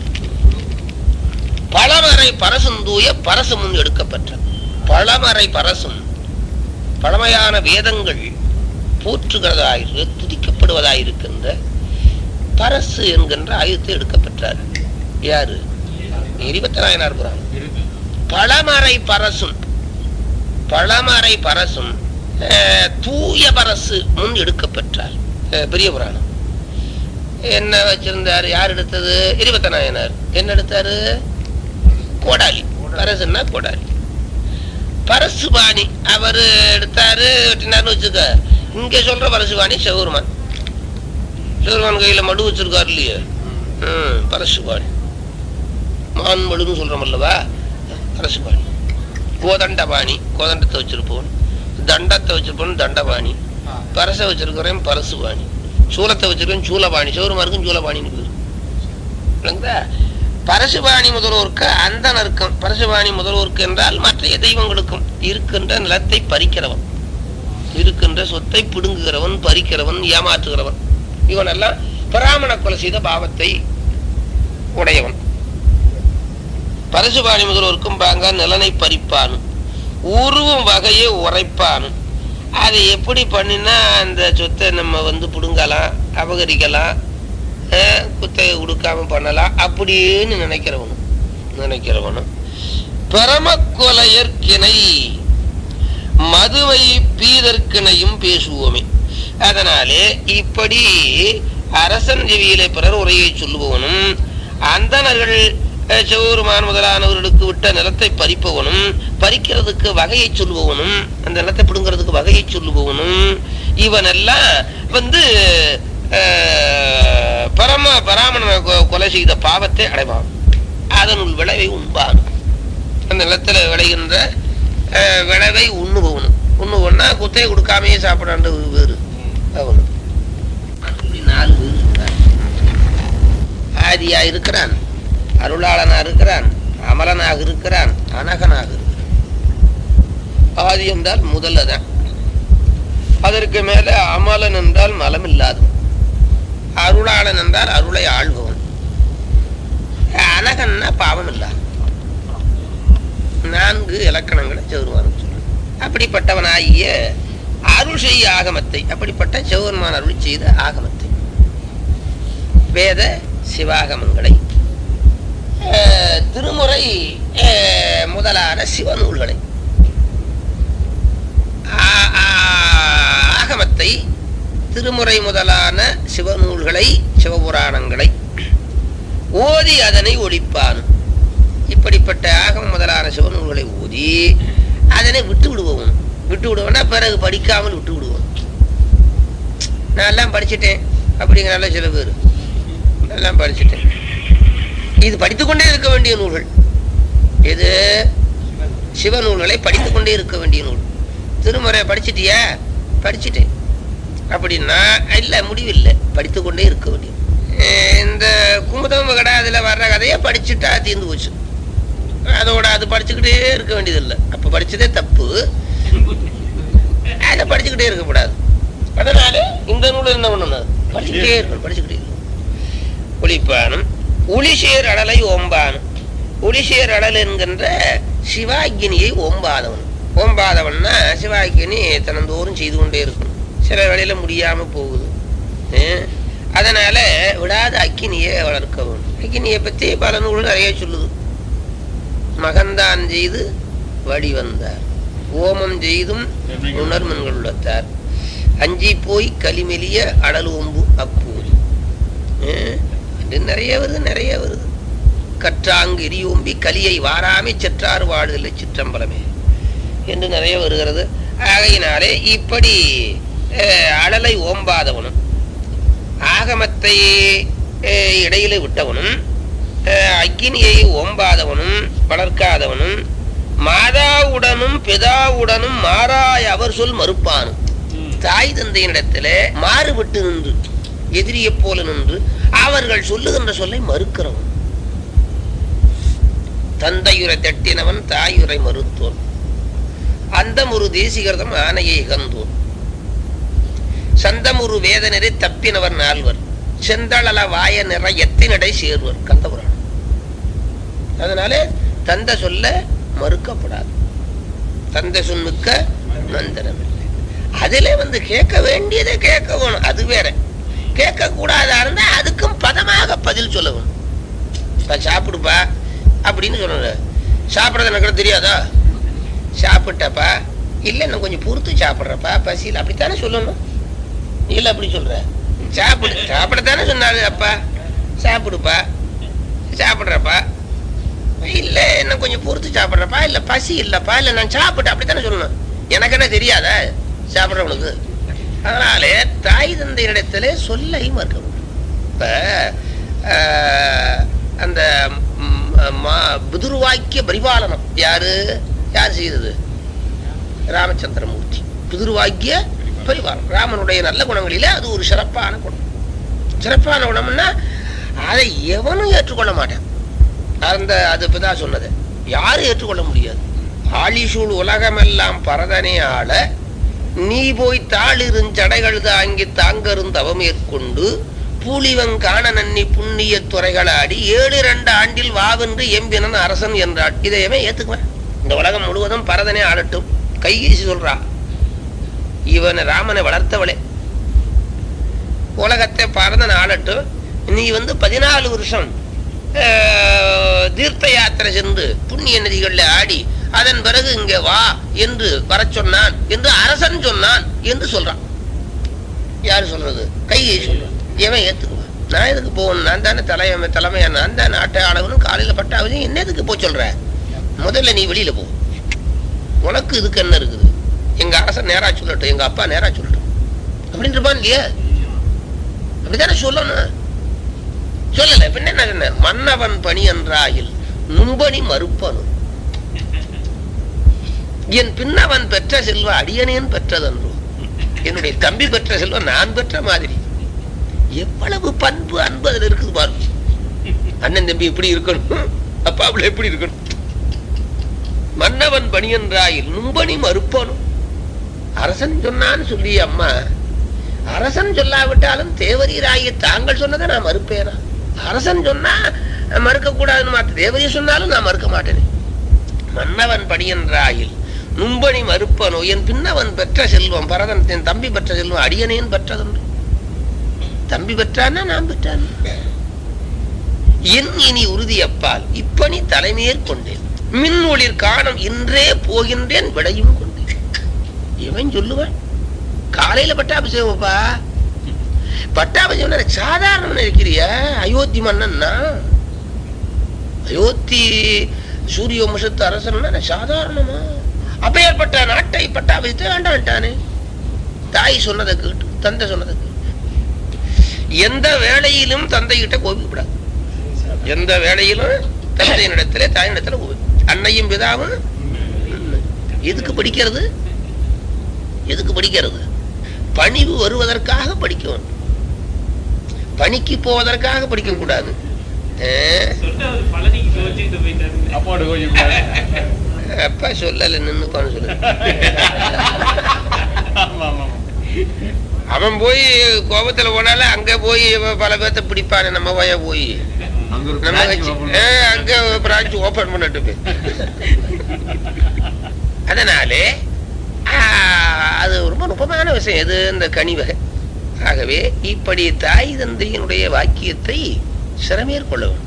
பழமறை பரசும் தூய பரசமும் எடுக்கப்பட்ட பழமறை பரசும் பழமையான வேதங்கள் போற்றுகிறதாயிரு துதிக்கப்படுவதாயிருக்கின்ற பரசு என்கின்ற ஆயுதத்தை எடுக்கப்பட்டார் யாரு இருபத்தி நாயனார் புராணம் பழமறை பரசும் பழமறை பரசும் அஹ், தூய பரசு முன் எடுக்கப்பட்டார் அஹ், பெரிய புராணம் என்ன வச்சிருந்தாரு யார் எடுத்தது இருபத்த நாயனார் என்ன எடுத்தாரு கோடாலி பரசுன்னா கோடாலி பரசுபாணி அவரு எடுத்தாரு வெட்டினார்னு வச்சுக்க இங்க சொல்ற பரசுபாணி சிவருமான் சிவருமான் கையில மடு வச்சிருக்காரு இல்லையா ம் பரசுபாணி மான் மடுன்னு சொல்றோம் அல்லவா பரசுபாணி கோதண்டபாணி கோதண்டத்தை வச்சிருப்போம் தண்டத்தை வச்சிருப்போம் தண்டபாணி பரசை வச்சிருக்கிறேன் பரசுபாணி சூலத்தை வச்சிருக்கேன் சூலபாணி சிவருமாருக்கும் சூலபாணின்னு பேரு விளங்குதா பரசுபாணி முதல்வோருக்கு அந்தனருக்கும் பரசுபாணி முதல்வோருக்கு என்றால் மற்ற தெய்வங்களுக்கும் இருக்கின்ற நிலத்தை பறிக்கிறவன் இருக்கின்ற சொத்தை பிடுங்குகிறவன் பறிக்கிறவன் ஏமாற்றுகிறவன் இவனெல்லாம் பிராமண கொலை செய்த பாவத்தை உடையவன் பரசுபாணி முதல்வருக்கும் பாங்க நிலனை பறிப்பானும் உருவும் வகையை உரைப்பானும் அதை எப்படி பண்ணினா அந்த சொத்தை நம்ம வந்து பிடுங்கலாம் அபகரிக்கலாம் அஹ், குத்தகை கொடுக்காம பண்ணலாம் அப்படின்னு நினைக்கிறவனும் நினைக்கிறவனும் பரமக்கொலையற்கிணை மதுவை பீதற்கிணையும் பேசுவோமே அதனாலே இப்படி அரசன் செவியிலே பிறர் உரையை சொல்லுபவனும் அந்தணர்கள் அஹ், சிவபெருமான் முதலானவர்களுக்கு விட்ட நிலத்தை பறிப்பவனும் பறிக்கிறதுக்கு வகையை சொல்லுபவனும் அந்த நிலத்தை பிடுங்கிறதுக்கு வகையை சொல்லுபவனும் இவனெல்லாம் வந்து அஹ், பரம பராமண கொ- கொலை செய்த பாவத்தை அடைவான் அதனுள் விளைவை உண்பான் அந்த நிலத்துல விளைகின்ற அஹ், விளைவை உண்ணுபவனும் உண்ணுபவனா குத்தையை கொடுக்காமையே சாப்பிடாண்டு வேறு அவனு அப்படி நாலு பேர் இருக்கான் ஆதியா இருக்கிறான் அருளாளனா இருக்கிறான் அமலனாக இருக்கிறான் அனகனாக இருக்கிறான் ஆதி என்றால் முதல்லதான் அதற்கு மேல அமலன் என்றால் மலம் இல்லாதவன் அருளாளன் என்றால் அருளை ஆள்பவன் அனகன்னா பாவம் இல்லாத நான்கு இலக்கணங்களை செவருமான் சொல்றான் அப்படிப்பட்டவனாகிய அருள் செய்ய ஆகமத்தை அப்படிப்பட்ட செவருமான் அருள் செய்த ஆகமத்தை வேத சிவாகமங்களை அஹ், திருமுறை அஹ், முதலான சிவநூல்களை ஆ- ஆ- ஆகமத்தை திருமுறை முதலான சிவநூல்களை சிவபுராணங்களை ஓதி அதனை ஒழிப்பான் இப்படிப்பட்ட ஆகம முதலான சிவநூல்களை ஓதி அதனை விட்டு விடுவோம் விட்டு விடுவோம்னா பிறகு படிக்காமல் விட்டு விடுவோம் நான் எல்லாம் படிச்சிட்டேன் அப்படிங்கிறால சில பேர் எல்லாம் படிச்சிட்டேன் இது படித்துக்கொண்டே இருக்க வேண்டிய நூல்கள் இது சிவநூல்களை படித்துக்கொண்டே இருக்க வேண்டிய நூல் திருமுறை படிச்சிட்டியா படிச்சிட்டேன் அப்படின்னா இல்லை முடிவில்லை படித்துக்கொண்டே இருக்க வேண்டிய அஹ் இந்த குமுதம் கடை அதில் வர்ற கதையை படிச்சுட்டா தீர்ந்து போச்சு அதோட அது படிச்சுக்கிட்டே இருக்க வேண்டியதில்லை அப்போ படிச்சதே தப்பு அதை படிச்சுக்கிட்டே இருக்கக்கூடாது அதனால இந்த நூல் என்ன பண்ணணும் படிச்சுக்கிட்டே இருக்கணும் படிச்சுக்கிட்டே இருக்கணும் ஒளிப்பானும் ஒளிசேர் அடலை ஓம்பானும் ஒளிசேர் அடல் என்கின்ற சிவாக்கினியை ஓம்பாதவன் ஓம்பாதவன்னா சிவாக்கினி தினந்தோறும் செய்து கொண்டே இருக்கணும் சில வேளையில முடியாம போகுது அஹ் அதனால விடாத அக்கினியை வளர்க்க வேணும் அக்கினியை பத்தி பல நூல்கள் நிறைய சொல்லுது மகந்தான் செய்து வடிவந்தார் ஓமம் செய்தும் உணர்மன்கள் உள்ளத்தார் அஞ்சி போய் களிமெலிய அடல் ஓம்பு அப்போது அஹ் இது நிறைய வருது நிறைய வருது கற்றாங்கு எரியோம்பி கலியை வாராமை செற்றார் வாழுதலை சிற்றம்பலமே என்று நிறைய வருகிறது ஆகையினாலே இப்படி அஹ், அடலை ஓம்பாதவனும் ஆகமத்தை அஹ், இடையிலே விட்டவனும் அஹ், அக்கினியை ஓம்பாதவனும் வளர்க்காதவனும் மாதாவுடனும் பிதாவுடனும் மாறாய் அவர் சொல் மறுப்பானும் தாய் தந்தையினிடத்திலே மாறுபட்டு நின்று எதிரியைப் போல நின்று அவர்கள் சொல்லுகின்ற சொல்லை மறுக்கிறவன் தந்தையுரை தட்டினவன் தாயுரை மறுத்தோன் அந்தமுரு தேசிகர்தம் ஆனையை இகந்தோன் சந்தமுரு வேதனரை தப்பினவர் நால்வர் செந்தளல வாய நிற எத்தினடை சேர்வர் கந்தபுராணம் அதனால தந்த சொல்ல மறுக்கப்படாது தந்த சொன்னுக்க மந்திரம் இல்லை அதிலே வந்து கேட்க வேண்டியதை கேட்க வேணும் அது வேற கேட்க கூடாதா இருந்தா அதுக்கும் பதமாக பதில் சொல்ல வேணும் இப்ப சாப்பிடுப்பா அப்படின்னு சொல்லணும் சாப்பிட்றது எனக்கு தெரியாதா சாப்பிட்டப்பா இல்லை நான் கொஞ்சம் பொறுத்து சாப்பிட்றப்பா பசியில் அப்படித்தானே சொல்லணும் நீ இல்லை அப்படி சொல்ற சாப்பிடு சாப்பிடத்தானே சொன்னாரு அப்பா சாப்பிடுப்பா சாப்பிட்றப்பா இல்லை என்ன கொஞ்சம் பொறுத்து சாப்பிட்றப்பா இல்லை பசி இல்லைப்பா இல்லை நான் சாப்பிட்டேன் அப்படித்தானே சொல்லணும் எனக்கு என்ன தெரியாதா சாப்பிட்றவனுக்கு அதனாலே தாய் தந்தையிடத்திலே சொல்லை மறுக்கணும் இப்ப ஆஹ், அந்த ம், மா- பிதுர்வாக்கிய பரிபாலனம் யாரு யார் செய்தது ராமச்சந்திரமூர்த்தி பிதுர்வாக்கிய பரிபாலனம் ராமனுடைய நல்ல குணங்களிலே அது ஒரு சிறப்பான குணம் சிறப்பான குணம்னா அதை எவனும் ஏற்றுக்கொள்ள மாட்டான் அந்த அது இப்பதான் சொன்னது யாரும் ஏற்றுக்கொள்ள முடியாது ஆழிசூழ் உலகமெல்லாம் பரதனே ஆள நீ போய் தாளிருஞ்சடைகள் தாங்கி தாங்கரும் தவமேற்கொண்டு பூலிவன் காண நன்னி புண்ணிய துறைகளாடி ஏழு இரண்டு ஆண்டில் வாவென்று எம்பினன் அரசன் என்றாள் இதையவே ஏத்துக்குவேன் இந்த உலகம் முழுவதும் பரதனே ஆளட்டும் கைகீசி சொல்றா இவனை ராமனை வளர்த்தவளே உலகத்தை பரதன் ஆளட்டும் நீ வந்து பதினாலு வருஷம் ஆஹ், தீர்த்த யாத்திரை சென்று புண்ணிய நதிகளில் ஆடி அதன் பிறகு இங்கே வா என்று வரச் சொன்னான் என்று அரசன் சொன்னான் என்று சொல்றான் யாரு சொல்றது கையை சொல்றான் எவன் ஏத்துக்குவான் நான் எதுக்கு போகணும் நான் தானே தலைமை தலைமையா நான் தான் நாட்டை ஆளவனும் காலையில பட்டாவது என்ன எதுக்கு போக சொல்ற முதல்ல நீ வெளியில போ உனக்கு இதுக்கு என்ன இருக்குது எங்க அரசன் நேரா சொல்லட்டும் எங்க அப்பா நேரா சொல்லட்டும் அப்படின்னு இருப்பான் இல்லையா அப்படித்தானே சொல்லணும் சொல்லல பின்ன என்ன சொன்ன மன்னவன் பணி என்றாயில் நும்பணி மறுப்பனும் என் பின்னவன் பெற்ற செல்வ அடியனேன் பெற்றதன்றோ என்னுடைய தம்பி பெற்ற செல்வம் நான் பெற்ற மாதிரி எவ்வளவு பண்பு அன்பு அதுல இருக்குது பாரு அண்ணன் தம்பி எப்படி இருக்கணும் அப்பா அப்படி எப்படி இருக்கணும் மன்னவன் பணி என்றாயில் நும்பணி மறுப்பனும் அரசன் சொன்னான்னு சொல்லி அம்மா அரசன் சொல்லாவிட்டாலும் தேவரீராகிய தாங்கள் சொன்னதை நான் மறுப்பேனா அரசன் சொன்னா மறுக்க கூடாதுன்னு மாத்த தேவரி சொன்னாலும் நான் மறுக்க மாட்டேனே மன்னவன் பணி என்றாயில் நும்பணி மறுப்பனோ என் பின்னவன் பெற்ற செல்வம் பரதன் என் தம்பி பெற்ற செல்வம் அடியனேன் பெற்றதென்று தம்பி பெற்றானா நான் பெற்றான் என் இனி உறுதி அப்பால் இப்பணி தலைமையேற் கொண்டேன் மின் ஒளிர் காணும் இன்றே போகின்றேன் விடையும் கொண்டேன் இவன் சொல்லுவான் காலையில பட்டாபிஷேகம்ப்பா பட்டாபிஷேகம் சாதாரண இருக்கிறியா அயோத்தி மன்னன்னா அயோத்தி சூரிய வம்சத்து அரசன்னா சாதாரணமா அப்பேற்பட்ட நாட்டை பட்டாபிஷத்தை வேண்டான்ட்டானே தாய் சொன்னதை கேட்டு தந்தை சொன்னதை கேட்டு எந்த வேளையிலும் தந்தைகிட்ட கோபிக்கப்படாது எந்த வேளையிலும் தந்தையினிடத்துல தாயினிடத்துல கோபி அன்னையும் பிதாவும் எதுக்கு படிக்கிறது எதுக்கு படிக்கிறது பணிவு வருவதற்காக படிக்க வேண்டும் பணிக்கு போவதற்காக படிக்க கூடாது அஹ், சொல்லிட்டு அவர் பழனிக்கு கோச்சிட்டு போயிட்டாரு அப்போடு கொஞ்சம் அப்பா சொல்லல நின்னுப்பான்னு சொல்லு ஆமா ஆமா அவன் போய் கோபத்துல போனால அங்க போய் பல பேர்த்த பிடிப்பானே நம்ம வய போய் அங்க ஒரு நம்ம branch கட்சி open அஹ், அங்க பிரான்ச் ஓபன் பண்ணிட்டு போய் அதனாலே ஆஹ், அது ரொம்ப நுட்பமான விஷயம் எது இந்த கனி வகை ஆகவே இப்படி தாய் தந்தையினுடைய வாக்கியத்தை சிறமேற்கொள்ள வேண்டும்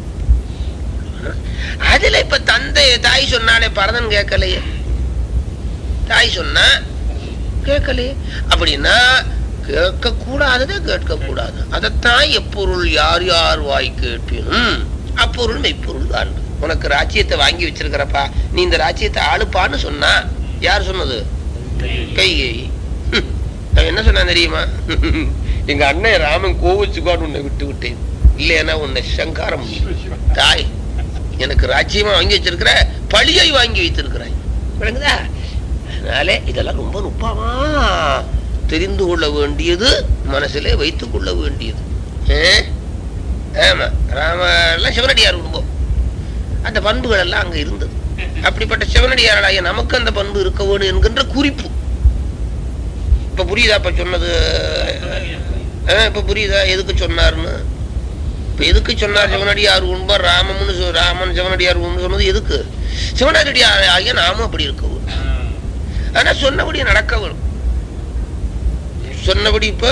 அதுல இப்ப தந்தை தாய் சொன்னாலே பரதன் கேட்கலையே தாய் சொன்னா கேட்கலையே அப்படின்னா கேட்க கூடாததை கேட்க கூடாது அதைத்தான் எப்பொருள் யார் யார் வாய் கேட்பினும் அப்பொருள் மெய்ப்பொருள் காண்பு உனக்கு ராஜ்யத்தை வாங்கி வச்சிருக்கிறப்பா நீ இந்த ராஜ்யத்தை ஆளுப்பான்னு சொன்னா யார் சொன்னது கை அவன் என்ன சொன்னான் தெரியுமா எங்க அண்ணன் ராமன் கோவிச்சுக்கான்னு உன்னை விட்டு விட்டேன் இல்லைன்னா உன்னை சங்காரம் முடியும். தாய் எனக்கு ராஜ்யமா வாங்கி வச்சிருக்கிற பழியை வாங்கி வைத்திருக்கிறாய் விளங்குதா அதனாலே இதெல்லாம் ரொம்ப நுட்பமா தெரிந்து கொள்ள வேண்டியது மனசிலே வைத்துக் கொள்ள வேண்டியது ஆ? ஆமா ராம எல்லாம் சிவனடியார் குடும்பம் அந்த பண்புகள் எல்லாம் அங்க இருந்தது அப்படிப்பட்ட சிவனடியாராய நமக்கு அந்த பண்பு இருக்க வேணும் என்கின்ற குறிப்பு இப்ப புரியுதா இப்ப சொன்னது ஆ, இப்ப புரியுதா எதுக்கு சொன்னாருன்னு இப்ப எதுக்கு சொன்னார் சிவனடியார் உண்பர் ராமம்னு சொ- ராமன் சிவனடியார் உண்பு சொன்னது எதுக்கு சிவனடியார் ஆகிய நாமும் அப்படி இருக்க வேணும் ஆனா சொன்னபடி நடக்க வேணும் சொன்னபடி இப்ப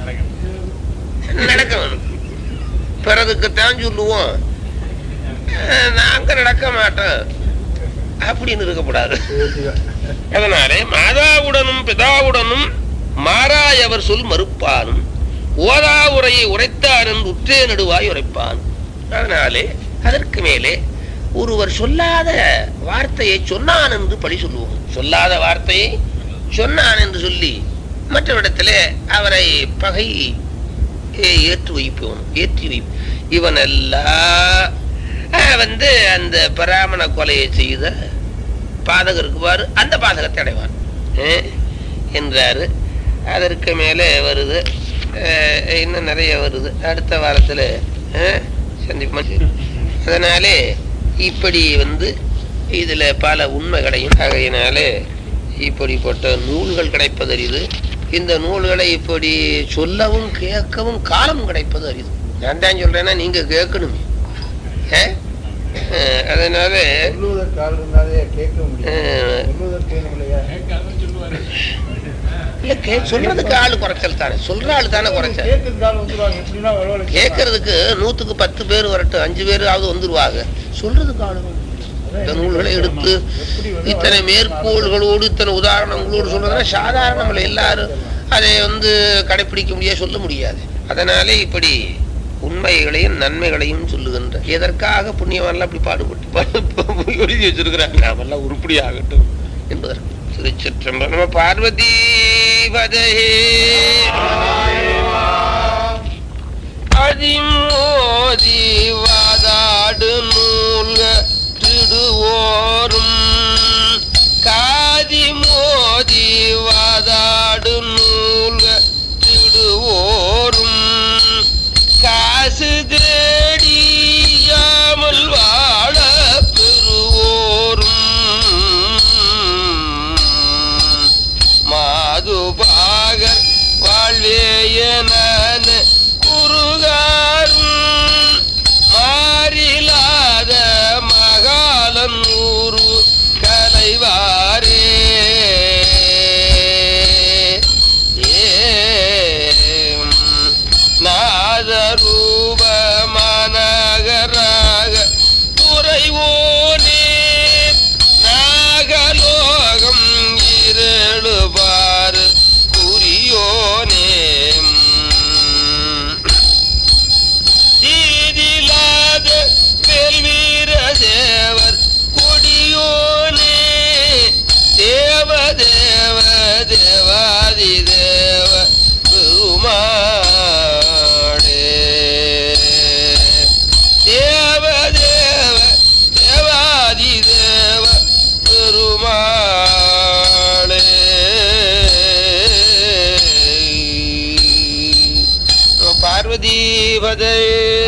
நடக்க வேணும் பிறகுக்குத்தான் சொல்லுவோம் அஹ், நாங்க நடக்க மாட்டோம் அப்படின்னு இருக்கக்கூடாது அதனாலே மாதாவுடனும் பிதாவுடனும் மாறாயவர் சொல் மறுப்பானும் ஓதா உரையை உரைத்தான் என்று உற்றே நடுவாய் உரைப்பான் அதனாலே அதற்கு மேலே ஒருவர் சொல்லாத வார்த்தையை சொன்னான் என்று பழி சொல்லுவோம் சொல்லாத வார்த்தையை சொன்னான் என்று சொல்லி மற்றவிடத்திலே அவரை பகை ஏ- ஏற்று வைப்பவன் ஏற்றி வை இவன் எல்லாம் அஹ், வந்து அந்த பராமண கொலையை செய்த பாதகருக்கு பாரு அந்த பாதகத்தை அடைவான் அஹ், என்றாரு அதற்கு மேலே வருது அஹ், இன்னும் நிறைய வருது அடுத்த வாரத்தில் சந்திப்போம் அதனாலே இப்படி வந்து இதுல பல உண்மைகளையும் ஆகையினாலே இப்படிப்பட்ட நூல்கள் கிடைப்பது அரிது இந்த நூல்களை இப்படி சொல்லவும் கேட்கவும் காலம் கிடைப்பது அரிது நான் தான் சொல்றேன்னா நீங்க கேட்கணுமே ஆ? அஹ், அதனால சொல்லுவதற்கு ஆள் இருந்தாலே கேட்க முடியும் அஹ், சொல்லுவதற்கு வேணும் இல்லையா இல்ல கே சொல்றதுக்கு ஆள் குறைச்சல் தானே சொல்ற ஆள் தானே குறைச்சல் கேட்கறதுக்கு ஆள் வந்துருவாங்க எப்படின்னா வரவழைக்க கேட்கறதுக்கு நூத்துக்கு பத்து பேர் வரட்டும் அஞ்சு பேராவது வந்துருவாங்க சொல்றதுக்கு ஆளு வேணும். இந்த நூல்களை எடுத்து இத்தனை மேற்கோள்களோடு இத்தனை உதாரணங்களோடு சொல்றதுனா சாதாரணம் இல்லை எல்லாரும் அதை வந்து கடைபிடிக்க முடியாது சொல்ல முடியாது அதனாலே இப்படி உண்மைகளையும் நன்மைகளையும் சொல்லுகின்ற எதற்காக புண்ணியவான்லாம் அப்படி பாடுபட்டு பாடு- எழுதி வச்சிருக்கிறாங்க நாமெல்லாம் உருப்படி ஆகட்டும் என்பதற்கு திருச்சிற்றம்பலம் நம்ம பார்வதி பதையே அதிமோதி வாதாடு நூல்க திருடுவோரும் காதி மோதி வாதாடு நூல்க திருடுவோரும் காசு தேடியாமல் வாழ பெறுவோரும் பார்வதி பதே